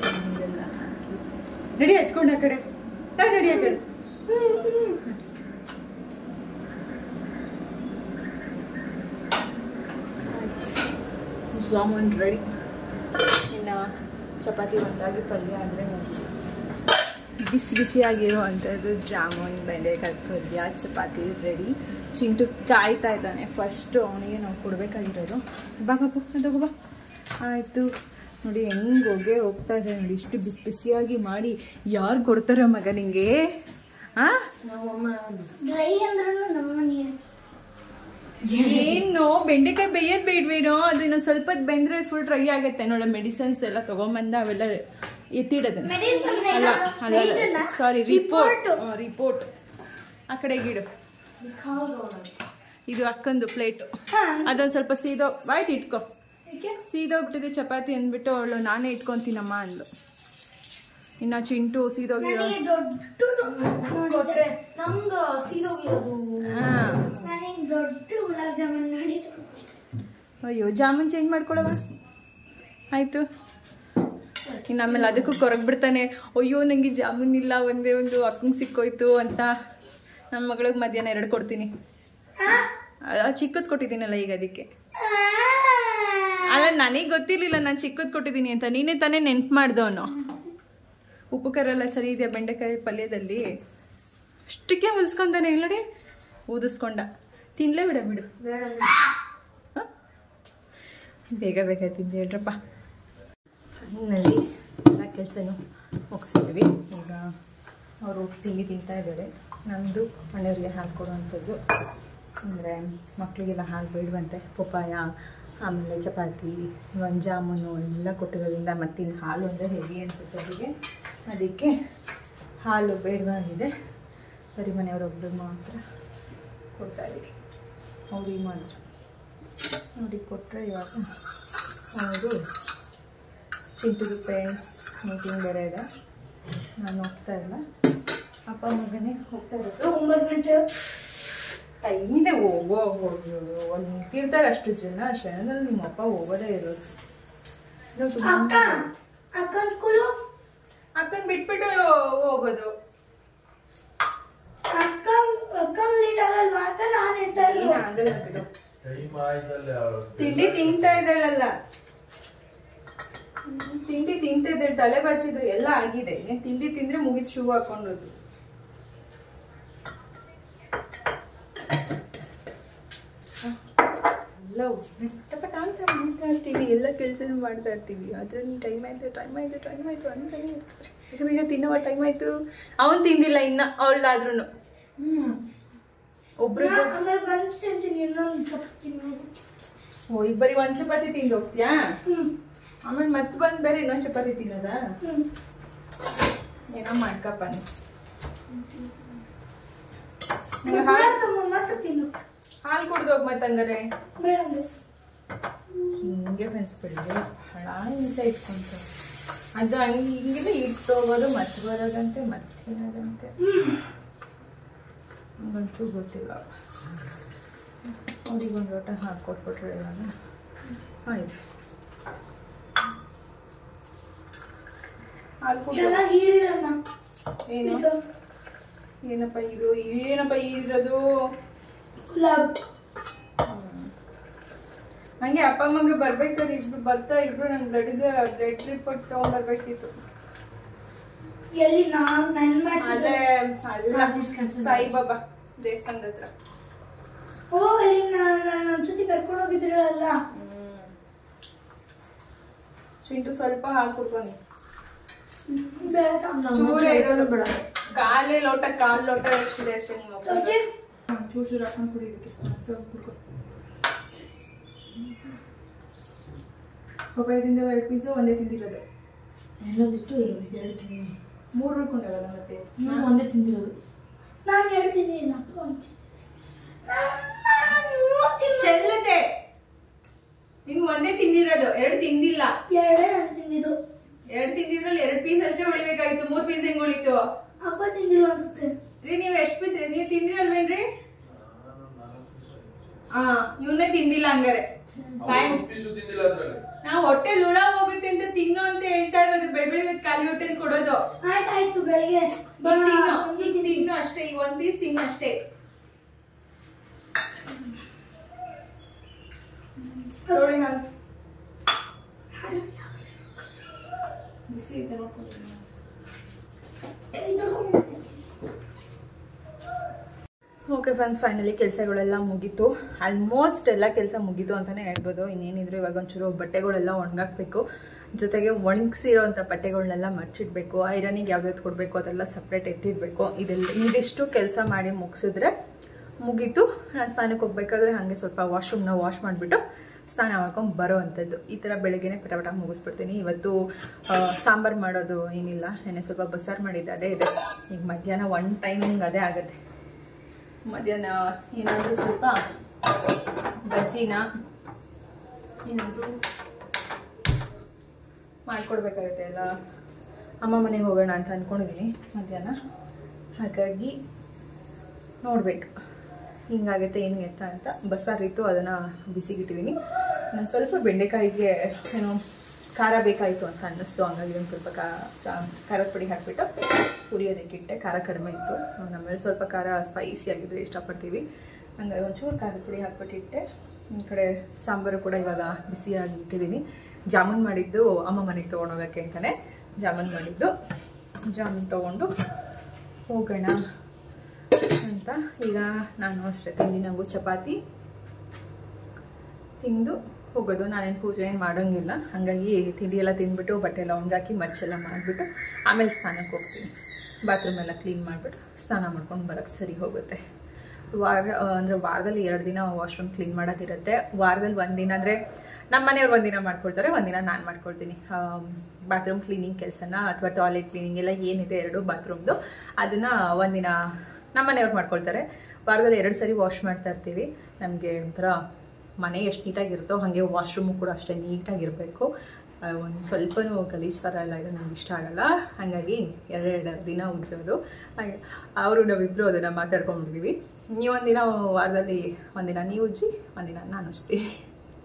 ನಡಿ ಎತ್ಕೊಂಡು ಆ ಕಡೆ ತಾ ನಡಿ ಆ ಕಡೆ ಜಾಮೂನ್ ರೆಡಿ ಇನ್ನು ಚಪಾತಿ ಒಂದಾಗಿ ಪಲ್ಯ ಅಂದರೆ ಬಿಸಿ ಬಿಸಿಯಾಗಿರೋ ಅಂಥದ್ದು ಜಾಮೂನ್ ಬೆಂಡೆಕಾಯಿ ಪಲ್ಯ ಚಪಾತಿ ರೆಡಿ ಚಿಂಟು ಕಾಯ್ತಾ ಇದ್ದಾನೆ ಫಸ್ಟು ಅವನಿಗೆ ನಾವು ಕೊಡಬೇಕಾಗಿರೋದು ಬಾ ಬಾಬು ಅದೋಗು ಬಾ ಆಯಿತು ನೋಡಿ ಹೆಂಗೆ ಹೊಗೆ ಹೋಗ್ತಾ ಇದೆ ನೋಡಿ ಇಷ್ಟು ಬಿಸಿ ಬಿಸಿಯಾಗಿ ಮಾಡಿ ಯಾರು ಕೊಡ್ತಾರೋ ಮಗ ನಿಂಗೆ ಹಾಂ ಡ್ರೈ ಅಂದ್ರೂ ನಮ್ಮ ನೀರು ಏನು ಬೆಂಡೆಕಾಯಿ ಬೇಯೋದ್ ಬೇಡ್ವೇನೋ ಅದನ್ನ ಸ್ವಲ್ಪ ಹೊತ್ತು ಬೆಂದ್ರೆ ಫುಲ್ ಡ್ರೈ ಆಗುತ್ತೆ ನೋಡ ಮೆಡಿಸಿನ್ಸ್ ಎಲ್ಲ ತಗೊಂಬಂದ ಅವೆಲ್ಲ ಎತ್ತಿಡೋದನ್ನ Medicine ಅಲ್ಲ ಅಲ್ಲ, medicine ಅಲ್ಲ ಆ? ಸಾರಿ ರಿಪೋರ್ಟ್ ರಿಪೋರ್ಟ್ ಆ ಕಡೆ ಗಿಡು ಇದು ಅಕ್ಕಂದು ಪ್ಲೇಟು ಹಾ. ಅದೊಂದು ಸ್ವಲ್ಪ ಸೀದೋ ಆಯ್ತು ಇಟ್ಕೋ ಯಾಕೆ? ಸೀದೋಗ್ಬಿಟ್ಟಿದೆ ಚಪಾತಿ ಅಂದ್ಬಿಟ್ಟು ಅವಳು ನಾನೇ ಇಟ್ಕೊಂತೀನಮ್ಮ ಅಂದ್ಲು ಇನ್ನ ಚಿಂಟು ಸೀದೋಗಿರೋ ನನಗೆ ದೊಡ್ಡದು ನೋಡಿದ್ರೆ ನಮ್ದು ಸೀದೋಗಿರೋದು ಹಾ ನನಗೆ ದೊಡ್ಡ ಗುಲಾಬ್ ಜಾಮೂನ್ ಮಾಡಿದ್ದು ಅಯ್ಯೋ ಜಾಮೂನ್ ಚೇಂಜ್ ಮಾಡ್ಕೊಳವ ಆಯ್ತು ಇನ್ನು ಆಮೇಲೆ ಅದಕ್ಕೂ ಕೊರಗ್ಬಿಡ್ತಾನೆ ಅಯ್ಯೋ ನನಗೆ ಜಾಮೂನ್ ಇಲ್ಲ ಒಂದೇ ಒಂದು ಅಕ್ಕಂಗೆ ಸಿಕ್ಕೋಯ್ತು ಅಂತ ನನ್ನ ಮಗಳಿಗೆ ಮಧ್ಯಾಹ್ನ ಎರಡು ಕೊಡ್ತೀನಿ ಚಿಕ್ಕದ್ ಕೊಟ್ಟಿದ್ದೀನಲ್ಲ ಈಗ ಅದಕ್ಕೆ ಅಲ್ಲ ನನಗೆ ಗೊತ್ತಿರ್ಲಿಲ್ಲ ನಾನು ಚಿಕ್ಕದ್ ಕೊಟ್ಟಿದ್ದೀನಿ ಅಂತ ನೀನೇ ತಾನೇ ನೆನ್ಪು ಮಾಡ್ದವನು ಉಪ್ಪು ಖಾರ ಎಲ್ಲ ಸರಿ ಇದೆಯಾ ಬೆಂಡೆಕಾಯಿ ಪಲ್ಯದಲ್ಲಿ ಅಷ್ಟಕ್ಕೆ ಹೊಲ್ಸ್ಕೊಂತಾನೆ ಇಲ್ಲಡಿ ಊದಿಸ್ಕೊಂಡ ತಿನ್ಲೇ ಬಿಡ ಬಿಡು ಬೇಡ ಹ? ಬೇಗ ಬೇಗ ತಿಂದು ಹೇಳ್ರಪ್ಪ ಫೈನಲ್ಲಿ ಎಲ್ಲ ಕೆಲಸನೂ ಮುಗಿಸಿದ್ವಿ ಈಗ ಅವರು ತಿಂಡಿ ತಿಂತಾ ಇದ್ದಾರೆ ನಮ್ಮದು ಮನೆಯವ್ರಿಗೆ ಹಾಲು ಕೊಡುವಂಥದ್ದು ಅಂದರೆ ಮಕ್ಕಳಿಗೆಲ್ಲ ಹಾಲು ಬೇಡವಂತೆ ಪಪ್ಪಾಯ ಆಮೇಲೆ ಚಪಾತಿ ಒಂದು ಜಾಮೂನು ಎಲ್ಲ ಕೊಟ್ಟಿರೋದ್ರಿಂದ ಮತ್ತಿನ್ನು ಹಾಲು ಅಂದರೆ ಹೆವಿ ಅನಿಸುತ್ತೆ ಅವರಿಗೆ ಅದಕ್ಕೆ ಹಾಲು ಬೇಡವಾಗಿದೆ ಬರೀ ಮನೆಯವರೊಬ್ಬರು ಮಾತ್ರ ಕೊಡ್ತಾ ಇದ್ದೀವಿ ಅವ್ರಿಗೆ ಮಾತ್ರ ನೋಡಿ ಕೊಟ್ಟರೆ ಇವಾಗ ಹೌದು ಚಿಂಟುದು ಪೇರೆಂಟ್ಸ್ ಮೀಟಿಂಗ್ ಬೇರೆ ಇದೆ ನಾನು ಹೋಗ್ತಾ ಇಲ್ಲ ಅಪ್ಪ ಮಗನೇ ಹೋಗ್ತಾ ಇರೋದು ಒಂಬತ್ತು ಗಂಟೆ ಟೈಮ್ ಇದೆ ಹೋಗೋ ಹೋಗಿ ಒಂದು ನಿಂತಿರ್ತಾರೆ ಅಷ್ಟು ಜನ ಅಷ್ಟೇ ನಿಮ್ಮ ಅಪ್ಪ ಹೋಗೋದೇ ಇರೋದು ಇದು ತುಂಬಾ ಅಕ್ಕ ಅಕ್ಕನ ಸ್ಕೂಲು ಅಕ್ಕನ್ ಬಿಟ್ಬಿಟ್ಟು ಹೋಗೋದು ಅಕ್ಕ ಅಕ್ಕ ಲೇಟ್ ಆಗಲ್ವಾ ಅಂತ ನಾನು ಹೇಳ್ತಾ ಏನ್ ಇರೋದು ಆಗಲ್ಲ ಬಿಡು ಟೈಮ್ ಆಯ್ತಲ್ಲ ತಿಂಡಿ ತಿಂತಾ ಇದ್ದಾಳಲ್ಲ ಹ್ಮ್, ತಿಂಡಿ ತಿಂತಾ ಇದ್ದಾಳೆ ತಲೆ ಬಾಚಿದ್ದು ಎಲ್ಲ ಆಗಿದೆ ನೀನ್ ತಿಂಡಿ ತಿಂದ್ರೆ ಮುಗಿದ್ ಶೂ ಹಾಕೊಂಡೋದು ಎಲ್ಲ ಪಟ ಅಂತ ಮಾಡ್ತಾ ಇರ್ತೀವಿ ಎಲ್ಲ ಕೆಲಸನೂ ಮಾಡ್ತಾ ಇರ್ತೀವಿ ಅದ್ರಲ್ಲಿ ಟೈಮ್ ಆಯ್ತು ಟೈಮ್ ಆಯ್ತು ಟೈಮ್ ಆಯ್ತು ಅಂತಾನೆ ಇರ್ತಾರೆ. ಬೇಗ ಬೇಗ ತಿನ್ನವ ಟೈಮ್ ಆಯ್ತು ಅವನ್ ತಿಂದಿಲ್ಲ ಇನ್ನ ಅವಳಾದ್ರೂ ಹ್ಮ್ ಒಬ್ರು ನಾನ್ ಆಮೇಲೆ ಬಂದು ತಿಂತೀನಿ ಇನ್ನೊಂದು ಚಪಾತಿ ಮಾಡಿ. ಓ ಇಬ್ಬರಿ ಒಂದ್ ಚಪಾತಿ ತಿಂದು ಹೋಗ್ತೀಯಾ ಹ್ಮ್ ಆಮೇಲೆ ಮತ್ತೆ ಬಂದ್ ಬೇರೆ ಇನ್ನೊಂದ್ ಚಪಾತಿ ತಿನ್ನೋದಾ ಹ್ಮ್ ಏನೋ ಮಾಡ್ಕಪ್ಪ ನೀ. ನೀನು ನಿಂಗೆ ಹಾಲ್ ತಮ್ಮ ಮಾತ್ರ ತಿನ್ನು ಹಾಲು ಕುಡ್ದು ಹೋಗ್ ಮತ್ತೆ ಹಂಗಾರೆ ಬೇಡ ಅಂದ್ರೆ. ಹಿಂಗೆ ಬೆಳೆಸ್ಬಿಡ್ಲಿ ಹಳ ಹಿಂಸೆ ಇಟ್ಕೊಂತ ಅದು ಹಂಗೆ ಹಿಂಗೆ ಇಟ್ಟು ಹೋಗೋದು ಮತ್ತೆ ಬರೋದಂತೆ ಮತ್ತೆ ಇರೋದಂತೆ ಹ್ಮ್ ನಂಗಂತೂ ಗೊತ್ತಿಲ್ಲ ಅವ್ರಿಗೆ ಒಂದು ಲೋಟ ಹಾಲು ಕೊಟ್ಬಿಟ್ರೆ ನಾನು ಆಯ್ತು ಹಾಲು ಕುಡ್ದು ಚೆನ್ನಾಗಿ ಹೀರಿರಮ್ಮ ಏನು ಇದು ಏನಪ್ಪ ಇದು ಏನಪ್ಪ ಇರೋದು ಗುಲಾಬ್ ಹಂಗೆ ಅಪ್ಪ ಅಮ್ಮಂಗೆ ಬರ್ಬೇಕಾದ್ರೆ ಇಬ್ರು ಬರ್ತಾ ಇಬ್ರು ನನ್ನ ಬ್ಲಡ್ಗೆ ಬ್ಲಡ್ ರಿಪೋರ್ಟ್ ತಗೊಂಡ್ಬರ್ಬೇಕಿತ್ತು ಎಲ್ಲಿ ನಾನು ನನ್ ಅಲ್ಲೇ ಮಾಡಿಸಿದ್ದೆ ಅಲ್ಲ ಸಾಯಿಬಾಬಾ ದೇವಸ್ಥಾನದ ಹತ್ರ ಓ ಅಲ್ಲಿ ನಾನು ಒಂದ್ಸತಿ ಕರ್ಕೊಂಡು ಹೋಗಿದ್ರಲ್ಲ ಚಿಂಟು ಸ್ವಲ್ಪ ಹಾಲು ಕುಡ್ಕೊಂಡು ಬೇಡ ಚೂರೇ ಇರೋದು ಬೇಡ ಕಾಲೇ ಲೋಟ ಕಾಲ್ ಲೋಟ ಎಷ್ಟಿದೆ ಅಷ್ಟೇ ನಿಮ್ಮ ಅಪ್ಪ ತೋರ್ಸಿ. ಚೂರು ಚೂರು ಹಾಕೊಂಡು ಕುಡಿಯೋದಕ್ಕೆ ಕುಡ್ಕೊ ಪಪ್ಪಾಯದಿಂದ ಎರಡು ಪೀಸು ಒಂದೇ ತಿಂದಿರೋದು ಇನ್ನೊಂದಿತ್ತು ಎರಡು ತಿಂಗಳು ಮೂರು ಉಳ್ಕೊಂಡವಲ್ಲ ಮತ್ತೆ ನಾನು ಒಂದೇ ತಿಂದಿರೋದು ನಾನು ಹೇಳ್ತೀನಿ ಏನಪ್ಪ ಅಂತ ನಾನು ಮೂರ್ ತಿಂದು ಚೆಲ್ಲದೆ ನಿನ್ ಒಂದೇ ತಿಂದಿರೋದು ಎರಡು ತಿಂದಿಲ್ಲ ಎರಡೇ ನಾನು ತಿಂದಿದ್ದು ಎರಡು ತಿಂದಿದ್ರಲ್ಲಿ ಎರಡು ಪೀಸ್ ಅಷ್ಟೇ ಉಳಿಬೇಕಾಗಿತ್ತು ಮೂರ್ ಪೀಸ್ ಹೆಂಗ್ ಉಳಿತು ಅಪ್ಪ ತಿಂದಿಲ್ಲ ಅನ್ಸುತ್ತೆ ರೀ ನೀವ್ ಎಷ್ಟ್ ಪೀಸ್ ನೀವ್ ತಿಂದ್ರಿ ಅಲ್ವೇನ್ರಿ ಹಾ ಇವನ್ನೇ ತಿಂದಿಲ್ಲ ಹಂಗಾರೆ ಬಾಯ್- ಪೀಸು ತಿಂದಿಲ್ಲ ಅದ್ರಲ್ಲಿ ನಾವ್ ಹೊಟ್ಟೆ ಲುಳ ಹೋಗುತ್ತೆ ಅಂತ ತಿನ್ನೋ ಅಂತ ಹೇಳ್ತಾ ಇರೋದು ಬೆಳ್ ಬೆಳಿಗ್ಗೆ ಖಾಲಿ ಹೊಟ್ಟೆಲ್ ಕೊಡೋದು ಆಯ್ತಾಯ್ತು ಬೆಳಿಗ್ಗೆ ಬಾ, ನೀನ್ ತಿನ್ನು ಒಂದು ನೀನ್ ತಿಂತೀನಿ. ತಿನ್ನು ಅಷ್ಟೇ ಈ ಒಂದ್ ಪೀಸ್ ತಿನ್ನು ಅಷ್ಟೇ ನೋಡಿ ಹಾಲು ಬಿಸಿ ಇದೆ ನೋಡ್ಕೊಂಡು ಓಕೆ ಫ್ರೆಂಡ್ಸ್ ಫೈನಲಿ ಕೆಲಸಗಳೆಲ್ಲ ಮುಗೀತು ಆಲ್ಮೋಸ್ಟ್ ಎಲ್ಲ ಕೆಲಸ ಮುಗೀತು ಅಂತಲೇ ಹೇಳ್ಬೋದು ಇನ್ನೇನಿದ್ರು ಇವಾಗ ಒಂಚೂರು ಬಟ್ಟೆಗಳೆಲ್ಲ ಒಣಗಾಕ್ಬೇಕು ಜೊತೆಗೆ ಒಣಗಿಸಿರೋಂಥ ಬಟ್ಟೆಗಳನ್ನೆಲ್ಲ ಮರ್ಚಿಡ್ಬೇಕು ಐರನಿಗೆ ಯಾವ್ದಾವ್ದು ಕೊಡಬೇಕು ಅದೆಲ್ಲ ಸಪ್ರೇಟ್ ಎತ್ತಿಡಬೇಕು ಇದೆಲ್ಲ ಇದಿಷ್ಟು ಕೆಲಸ ಮಾಡಿ ಮುಗಿಸಿದ್ರೆ ಮುಗೀತು ನಾನು ಸ್ನಾನಕ್ಕೆ ಹೋಗ್ಬೇಕಾದ್ರೆ ಹಾಗೆ ಸ್ವಲ್ಪ ವಾಶ್ರೂಮ್ನ ವಾಶ್ ಮಾಡಿಬಿಟ್ಟು ಸ್ನಾನ ಮಾಡ್ಕೊಂಡು ಬರೋ ಅಂಥದ್ದು ಈ ಥರ ಬೆಳಗ್ಗೆನೆ ಪಟಪಟ ಮುಗಿಸ್ಬಿಡ್ತೀನಿ ಇವತ್ತು ಸಾಂಬಾರು ಮಾಡೋದು ಏನಿಲ್ಲ ನೆನ್ನೆ ಸ್ವಲ್ಪ ಬಸ್ಸಾರು ಮಾಡಿದ್ದೆ ಅದೇ ಇದೆ ಈಗ ಮಧ್ಯಾಹ್ನ ಒನ್ ಟೈಮಿಂಗ್ ಅದೇ ಆಗುತ್ತೆ ಮಧ್ಯಾಹ್ನ ಏನಾದರೂ ಸ್ವಲ್ಪ ಬಜ್ಜಿನ ಏನಾದರೂ ಮಾಡ್ಕೊಡ್ಬೇಕಾಗುತ್ತೆ ಎಲ್ಲ ಅಮ್ಮ ಮನೆಗೆ ಹೋಗೋಣ ಅಂತ ಅಂದ್ಕೊಂಡಿದ್ದೀನಿ ಮಧ್ಯಾಹ್ನ ಹಾಗಾಗಿ ನೋಡ್ಬೇಕು ಹಿಂಗಾಗುತ್ತೆ ಏನು ಎತ್ತ ಅಂತ ಬಸ್ಸಾರಿತ್ತು ಅದನ್ನು ಬಿಸಿಗಿಟ್ಟಿದ್ದೀನಿ ನಾನು ಸ್ವಲ್ಪ ಬೆಂಡೆಕಾಯಿಗೆ ಏನೋ ಖಾರ ಬೇಕಾಯಿತು ಅಂತ ಅನ್ನಿಸ್ತು ಹಂಗಾಗಿ ಒಂದು ಸ್ವಲ್ಪ ಕಾ ಸಾ ಖಾರದ ಪುಡಿ ಹಾಕಿಬಿಟ್ಟು ಹುರಿಯೋದಕ್ಕೆ ಇಟ್ಟೆ ಖಾರ ಕಡಿಮೆ ಇತ್ತು ನಮ್ಮಲ್ಲಿ ಸ್ವಲ್ಪ ಖಾರ ಸ್ಪೈಸಿ ಆಗಿದ್ರೆ ಇಷ್ಟಪಡ್ತೀವಿ ಹಂಗಾಗಿ ಒಂಚೂರು ಖಾರದ ಪುಡಿ ಹಾಕ್ಬಿಟ್ಟು ಇಟ್ಟೆ ಈ ಕಡೆ ಸಾಂಬಾರು ಕೂಡ ಇವಾಗ ಬಿಸಿಯಾಗಿ ಇಟ್ಟಿದ್ದೀನಿ ಜಾಮೂನ್ ಮಾಡಿದ್ದು ಅಮ್ಮ ಮನೆಗೆ ತೊಗೊಂಡೋಗೋಕ್ಕೆ ಅಂತಲೇ ಜಾಮೂನ್ ಮಾಡಿದ್ದು ಜಾಮೂನ್ ತೊಗೊಂಡು ಹೋಗೋಣ ಅಂತ ಈಗ ನಾನು ಅಷ್ಟೇ ತಿಂಡಿ ನಂಗು ಚಪಾತಿ ತಿಂದು ಹೋಗೋದು ನಾನೇನು ಪೂಜೆ ಏನು ಮಾಡೋಂಗಿಲ್ಲ ಹಾಗಾಗಿ ತಿಂಡಿ ಎಲ್ಲ ತಿಂದ್ಬಿಟ್ಟು ಬಟ್ಟೆ ಎಲ್ಲ ಒಣಗಾಕಿ ಮರ್ಚೆಲ್ಲ ಮಾಡಿಬಿಟ್ಟು ಆಮೇಲೆ ಸ್ನಾನಕ್ಕೆ ಹೋಗ್ತೀನಿ ಬಾತ್ರೂಮ್ ಎಲ್ಲ ಕ್ಲೀನ್ ಮಾಡಿಬಿಟ್ಟು ಸ್ನಾನ ಮಾಡ್ಕೊಂಡು ಬರೋಕ್ಕೆ ಸರಿ ಹೋಗುತ್ತೆ ವಾರ ಅಂದರೆ ವಾರದಲ್ಲಿ ಎರಡು ದಿನ ವಾಶ್ರೂಮ್ ಕ್ಲೀನ್ ಮಾಡೋದಿರುತ್ತೆ ವಾರದಲ್ಲಿ ಒಂದಿನ ಅಂದರೆ ನಮ್ಮ ಮನೆಯವ್ರು ಒಂದಿನ ಮಾಡ್ಕೊಳ್ತಾರೆ ಒಂದಿನ ನಾನು ಮಾಡ್ಕೊಳ್ತೀನಿ ಬಾತ್ರೂಮ್ ಕ್ಲೀನಿಂಗ್ ಕೆಲಸನ ಅಥವಾ ಟಾಯ್ಲೆಟ್ ಕ್ಲೀನಿಂಗ್ ಎಲ್ಲ ಏನಿದೆ ಎರಡು ಬಾತ್ರೂಮ್ದು ಅದನ್ನು ಒಂದಿನ ನಮ್ಮ ಮನೆಯವ್ರು ಮಾಡ್ಕೊಳ್ತಾರೆ ವಾರದಲ್ಲಿ ಎರಡು ಸರಿ ವಾಶ್ ಮಾಡ್ತಾ ಇರ್ತೀವಿ ನಮಗೆ ಒಂಥರ ಮನೆ ಎಷ್ಟು ನೀಟಾಗಿರುತ್ತೋ ಹಾಗೆ ವಾಶ್ರೂಮು ಕೂಡ ಅಷ್ಟೇ ನೀಟಾಗಿರಬೇಕು ಒಂದು ಸ್ವಲ್ಪನೂ ಗಲೀಜು ಥರ ಎಲ್ಲ ಇದು ನನಗೆ ಇಷ್ಟ ಆಗಲ್ಲ ಹಾಗಾಗಿ ಎರಡೆರಡು ದಿನ ಉಜ್ಜೋದು ಹಾಗೆ ಅವರು ನಾವಿಬ್ಬರು ಅದನ್ನು ಮಾತಾಡ್ಕೊಂಡ್ಬಿಡ್ತೀವಿ ನೀವೊಂದಿನ ವಾರದಲ್ಲಿ ಒಂದಿನ ನೀವು ಉಜ್ಜಿ ಒಂದಿನ ನಾನು ಉಜ್ತೀನಿ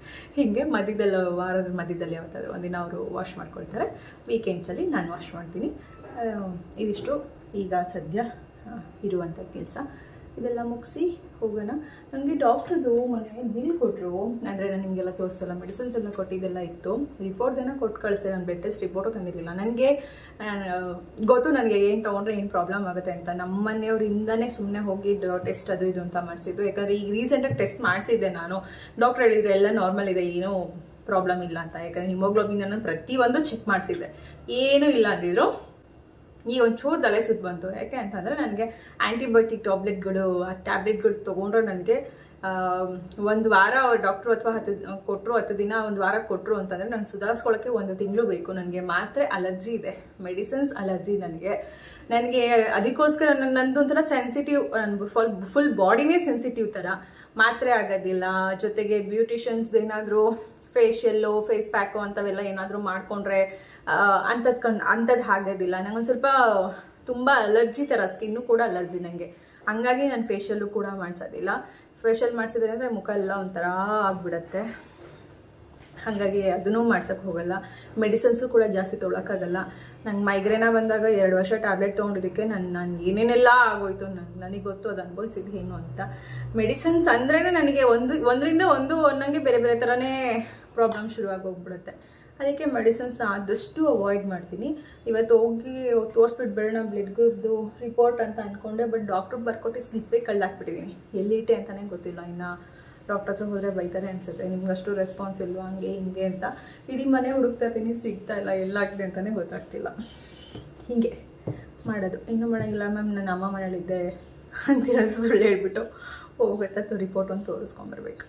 ಹೀಗೆ ಮಧ್ಯದಲ್ಲಿ ವಾರದ ಮಧ್ಯದಲ್ಲಿ ಯಾವತ್ತಾದರೂ ಒಂದಿನ ಅವರು ವಾಶ್ ಮಾಡ್ಕೊಳ್ತಾರೆ ವೀಕೆಂಡ್ಸಲ್ಲಿ ನಾನು ವಾಶ್ ಮಾಡ್ತೀನಿ ಆ, ಇದಿಷ್ಟು ಈಗ ಸದ್ಯ ಆ, ಇರುವಂಥ ಕೆಲಸ ಇದೆಲ್ಲ ಮುಗಿಸಿ ಹೋಗೋಣ ನನಗೆ ಡಾಕ್ಟ್ರದು ಮೊನ್ನೆ ಬಿಲ್ ಕೊಟ್ಟರು ಅಂದರೆ ನಾನು ನಿಮಗೆಲ್ಲ ತೋರಿಸಲ್ಲ ಮೆಡಿಸಿನ್ಸ್ ಎಲ್ಲ ಕೊಟ್ಟಿದ್ದೆಲ್ಲ ಇತ್ತು ರಿಪೋರ್ಟ್ದೇನ ಕೊಟ್ಟು ಕಳಿಸ್ದೆ ನಾನು ಬ್ಲಡ್ ಟೆಸ್ಟ್ ರಿಪೋರ್ಟು ತಂದಿರಲಿಲ್ಲ ನನಗೆ ಗೊತ್ತು ನನಗೆ ಏನು ತೊಗೊಂಡ್ರೆ ಏನು ಪ್ರಾಬ್ಲಮ್ ಆಗುತ್ತೆ ಅಂತ ನಮ್ಮ ಮನೆಯವರಿಂದನೇ ಸುಮ್ಮನೆ ಹೋಗಿ ಟೆಸ್ಟ್ ಅದು ಇದು ಅಂತ ಮಾಡಿಸಿದ್ದು ಯಾಕಂದರೆ ಈಗ ರೀಸೆಂಟಾಗಿ ಟೆಸ್ಟ್ ಮಾಡಿಸಿದ್ದೆ ನಾನು ಡಾಕ್ಟ್ರ್ ಹೇಳಿದ್ರು ಎಲ್ಲ ನಾರ್ಮಲ್ ಇದೆ ಏನೂ ಪ್ರಾಬ್ಲಮ್ ಇಲ್ಲ ಅಂತ ಯಾಕಂದರೆ ಹಿಮೋಗ್ಲೋಬಿನ್ ನಾನು ಪ್ರತಿಯೊಂದು ಚೆಕ್ ಮಾಡಿಸಿದ್ದೆ ಏನೂ ಇಲ್ಲ ಅಂದಿದ್ರು ಈಗ ಒಂಚೂರು ತಲೆ ಸುತ್ತ ಬಂತು ಯಾಕೆ ಅಂತಂದರೆ ನನಗೆ ಆ್ಯಂಟಿಬಯೋಟಿಕ್ ಟ್ಯಾಬ್ಲೆಟ್ಗಳು ಆ ಟ್ಯಾಬ್ಲೆಟ್ಗಳು ತೊಗೊಂಡ್ರೆ ನನಗೆ ಒಂದು ವಾರ ಡಾಕ್ಟ್ರು ಅಥವಾ ಹತ್ತು ಕೊಟ್ಟರು ಹತ್ತು ದಿನ ಒಂದು ವಾರ ಕೊಟ್ಟರು ಅಂತಂದರೆ ನಾನು ಸುಧಾರಿಸ್ಕೊಳ್ಳೋಕ್ಕೆ ಒಂದು ತಿಂಗಳು ಬೇಕು ನನಗೆ ಮಾತ್ರೆ ಅಲರ್ಜಿ ಇದೆ ಮೆಡಿಸಿನ್ಸ್ ಅಲರ್ಜಿ ನನಗೆ ನನಗೆ ಅದಕ್ಕೋಸ್ಕರ ನನ್ನ ನಂದು ಒಂಥರ ಸೆನ್ಸಿಟಿವ್ ಫುಲ್ ಫುಲ್ ಬಾಡಿನೇ ಸೆನ್ಸಿಟಿವ್ ಥರ ಮಾತ್ರೆ ಆಗೋದಿಲ್ಲ ಜೊತೆಗೆ ಬ್ಯೂಟಿಷಿಯನ್ಸ್ ಏನಾದರೂ ಫೇಶಿಯಲ್ಲು ಫೇಸ್ ಪ್ಯಾಕು ಅಂಥವೆಲ್ಲ ಏನಾದರೂ ಮಾಡಿಕೊಂಡ್ರೆ ಅಂಥದ್ದು ಕಣ್ ಅಂಥದ್ದು ಆಗೋದಿಲ್ಲ ನಂಗೊಂದು ಸ್ವಲ್ಪ ತುಂಬ ಅಲರ್ಜಿ ಥರ ಸ್ಕಿನ್ನು ಕೂಡ ಅಲರ್ಜಿ ನನಗೆ ಹಂಗಾಗಿ ನಾನು ಫೇಶಿಯಲ್ಲು ಕೂಡ ಮಾಡಿಸೋದಿಲ್ಲ ಫೇಶಿಯಲ್ ಮಾಡಿಸಿದ್ರೆ ಅಂದರೆ ಮುಖ ಎಲ್ಲ ಒಂಥರ ಆಗಿಬಿಡತ್ತೆ ಹಾಗಾಗಿ ಅದನ್ನೂ ಮಾಡ್ಸೋಕ್ಕೆ ಹೋಗಲ್ಲ ಮೆಡಿಸಿನ್ಸು ಕೂಡ ಜಾಸ್ತಿ ತೊಗೊಳಕ್ಕಾಗಲ್ಲ ನಂಗೆ ಮೈಗ್ರೇನ ಬಂದಾಗ ಎರಡು ವರ್ಷ ಟ್ಯಾಬ್ಲೆಟ್ ತೊಗೊಂಡಿದ್ದಕ್ಕೆ ನಾನು ನಾನು ಏನೇನೆಲ್ಲ ಆಗೋಯ್ತು ನನ್ ನನಗೆ ಗೊತ್ತು ಅದು ಅನುಭವಿಸಿದ್ದು ಏನು ಅಂತ ಮೆಡಿಸಿನ್ಸ್ ಅಂದ್ರೇ ನನಗೆ ಒಂದು ಒಂದರಿಂದ ಒಂದು ಒಂದೊಂಗೆ ಬೇರೆ ಬೇರೆ ಥರನೇ ಪ್ರಾಬ್ಲಮ್ ಶುರುವಾಗಿ ಹೋಗ್ಬಿಡುತ್ತೆ ಅದಕ್ಕೆ ಮೆಡಿಸಿನ್ಸ್ನ ಆದಷ್ಟು ಅವಾಯ್ಡ್ ಮಾಡ್ತೀನಿ ಇವತ್ತು ಹೋಗಿ ತೋರಿಸ್ಬಿಟ್ಟು ಬೇಡ ಬ್ಲಡ್ ಗ್ರೂಪ್ದು ರಿಪೋರ್ಟ್ ಅಂತ ಅಂದ್ಕೊಂಡೆ ಬಟ್ ಡಾಕ್ಟ್ರಿಗೆ ಬರ್ಕೊಟ್ಟು ಸ್ಲಿಪ್ಪೇ ಕಳ್ದಾಕ್ಬಿಟ್ಟಿದ್ದೀನಿ ಎಲ್ಲಿಟ್ಟೆ ಅಂತಲೇ ಗೊತ್ತಿಲ್ಲ ಇನ್ನು ಡಾಕ್ಟರ್ ಹತ್ರ ಹೋದರೆ ಬೈತಾರೆ ಅನ್ಸುತ್ತೆ ನಿಮ್ಗೆ ಅಷ್ಟು ರೆಸ್ಪಾನ್ಸ್ ಇಲ್ವಾ ಹಂಗೆ ಹಿಂಗೆ ಅಂತ ಇಡೀ ಮನೆ ಹುಡುಕ್ತಾ ಇರ್ತೀನಿ ಸಿಗ್ತಾ ಇಲ್ಲ ಎಲ್ಲಾಗಿದೆ ಅಂತಲೇ ಗೊತ್ತಾಗ್ತಿಲ್ಲ ಹೀಗೆ ಮಾಡೋದು ಏನೂ ಮಾಡೋಂಗಿಲ್ಲ ಮ್ಯಾಮ್ ನನ್ನ ಅಮ್ಮ ಮನೇಲಿದ್ದೆ ಅಂತಿರೋದು ಸುಳ್ಳು ಹೇಳ್ಬಿಟ್ಟು ಹೋಗುತ್ತೆ ರಿಪೋರ್ಟ್ ಒಂದು ತೋರಿಸ್ಕೊಂಬರ್ಬೇಕು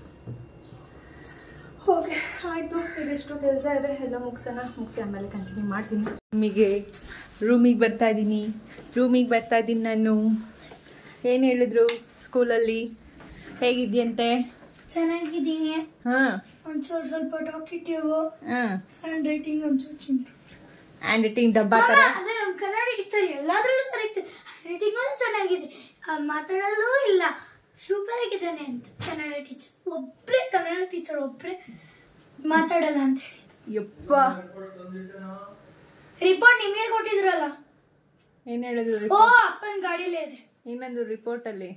ಓಕೆ ಆಯಿತು ಇದಿಷ್ಟು ಕೆಲಸ ಇದೆ ಎಲ್ಲ ಮುಗಿಸೋಣ ಮುಗಿಸಿ ಆಮೇಲೆ ಕಂಟಿನ್ಯೂ ಮಾಡ್ತೀನಿ ರೂಮಿಗೆ ರೂಮಿಗೆ ಬರ್ತಾ ಇದ್ದೀನಿ ರೂಮಿಗೆ ಬರ್ತಾ ಇದ್ದೀನಿ ನಾನು ಏನು ಹೇಳಿದ್ರು ಸ್ಕೂಲಲ್ಲಿ ಹೇಗಿದ್ಯಂತೆ ಚೆನ್ನಾಗಿದ್ದೀನಿ ಹಾಂ ಒಂಚೂರು ಸ್ವಲ್ಪ ಟಾಕಿಟಿವ್ ಹಾಂ ಹ್ಯಾಂಡ್ ರೈಟಿಂಗ್ ಒಂಚೂರು ಚಿಂಟು ಹ್ಯಾಂಡ್ ರೈಟಿಂಗ್ ಡಬ್ಬಾ ಥರ ಅದೇ ನಮ್ಮ ಕನ್ನಡ ಟೀಚರ್ ಎಲ್ಲಾದ್ರಲ್ಲೂ ಕರೆಕ್ಟ್ ರೈಟಿಂಗ್ ಚೆನ್ನಾಗಿದೆ ಆ, ಮಾತಾಡಲು ಇಲ್ಲ ಸೂಪರ್ ಆಗಿದ್ದಾನೆ ಅಂತ ಕನ್ನಡ ಟೀಚರ್ ಒಬ್ರೇ ಕನ್ನಡ ಟೀಚರ್ ಒಬ್ರೇ ಮಾತಾಡಲ್ಲ ಅಂತ ಹೇಳಿದ್ದು ಯಪ್ಪ ರಿಪೋರ್ಟ್ ನಿಮಗೆ ಕೊಟ್ಟಿದ್ರಲ್ಲ ಏನು ಹೇಳಿದ್ರು ಓ ಅಪ್ಪನ ಗಾಡಿಲೇ ಇದೆ ಏನಂದ್ರು ರಿಪೋರ್ಟಲ್ಲಿ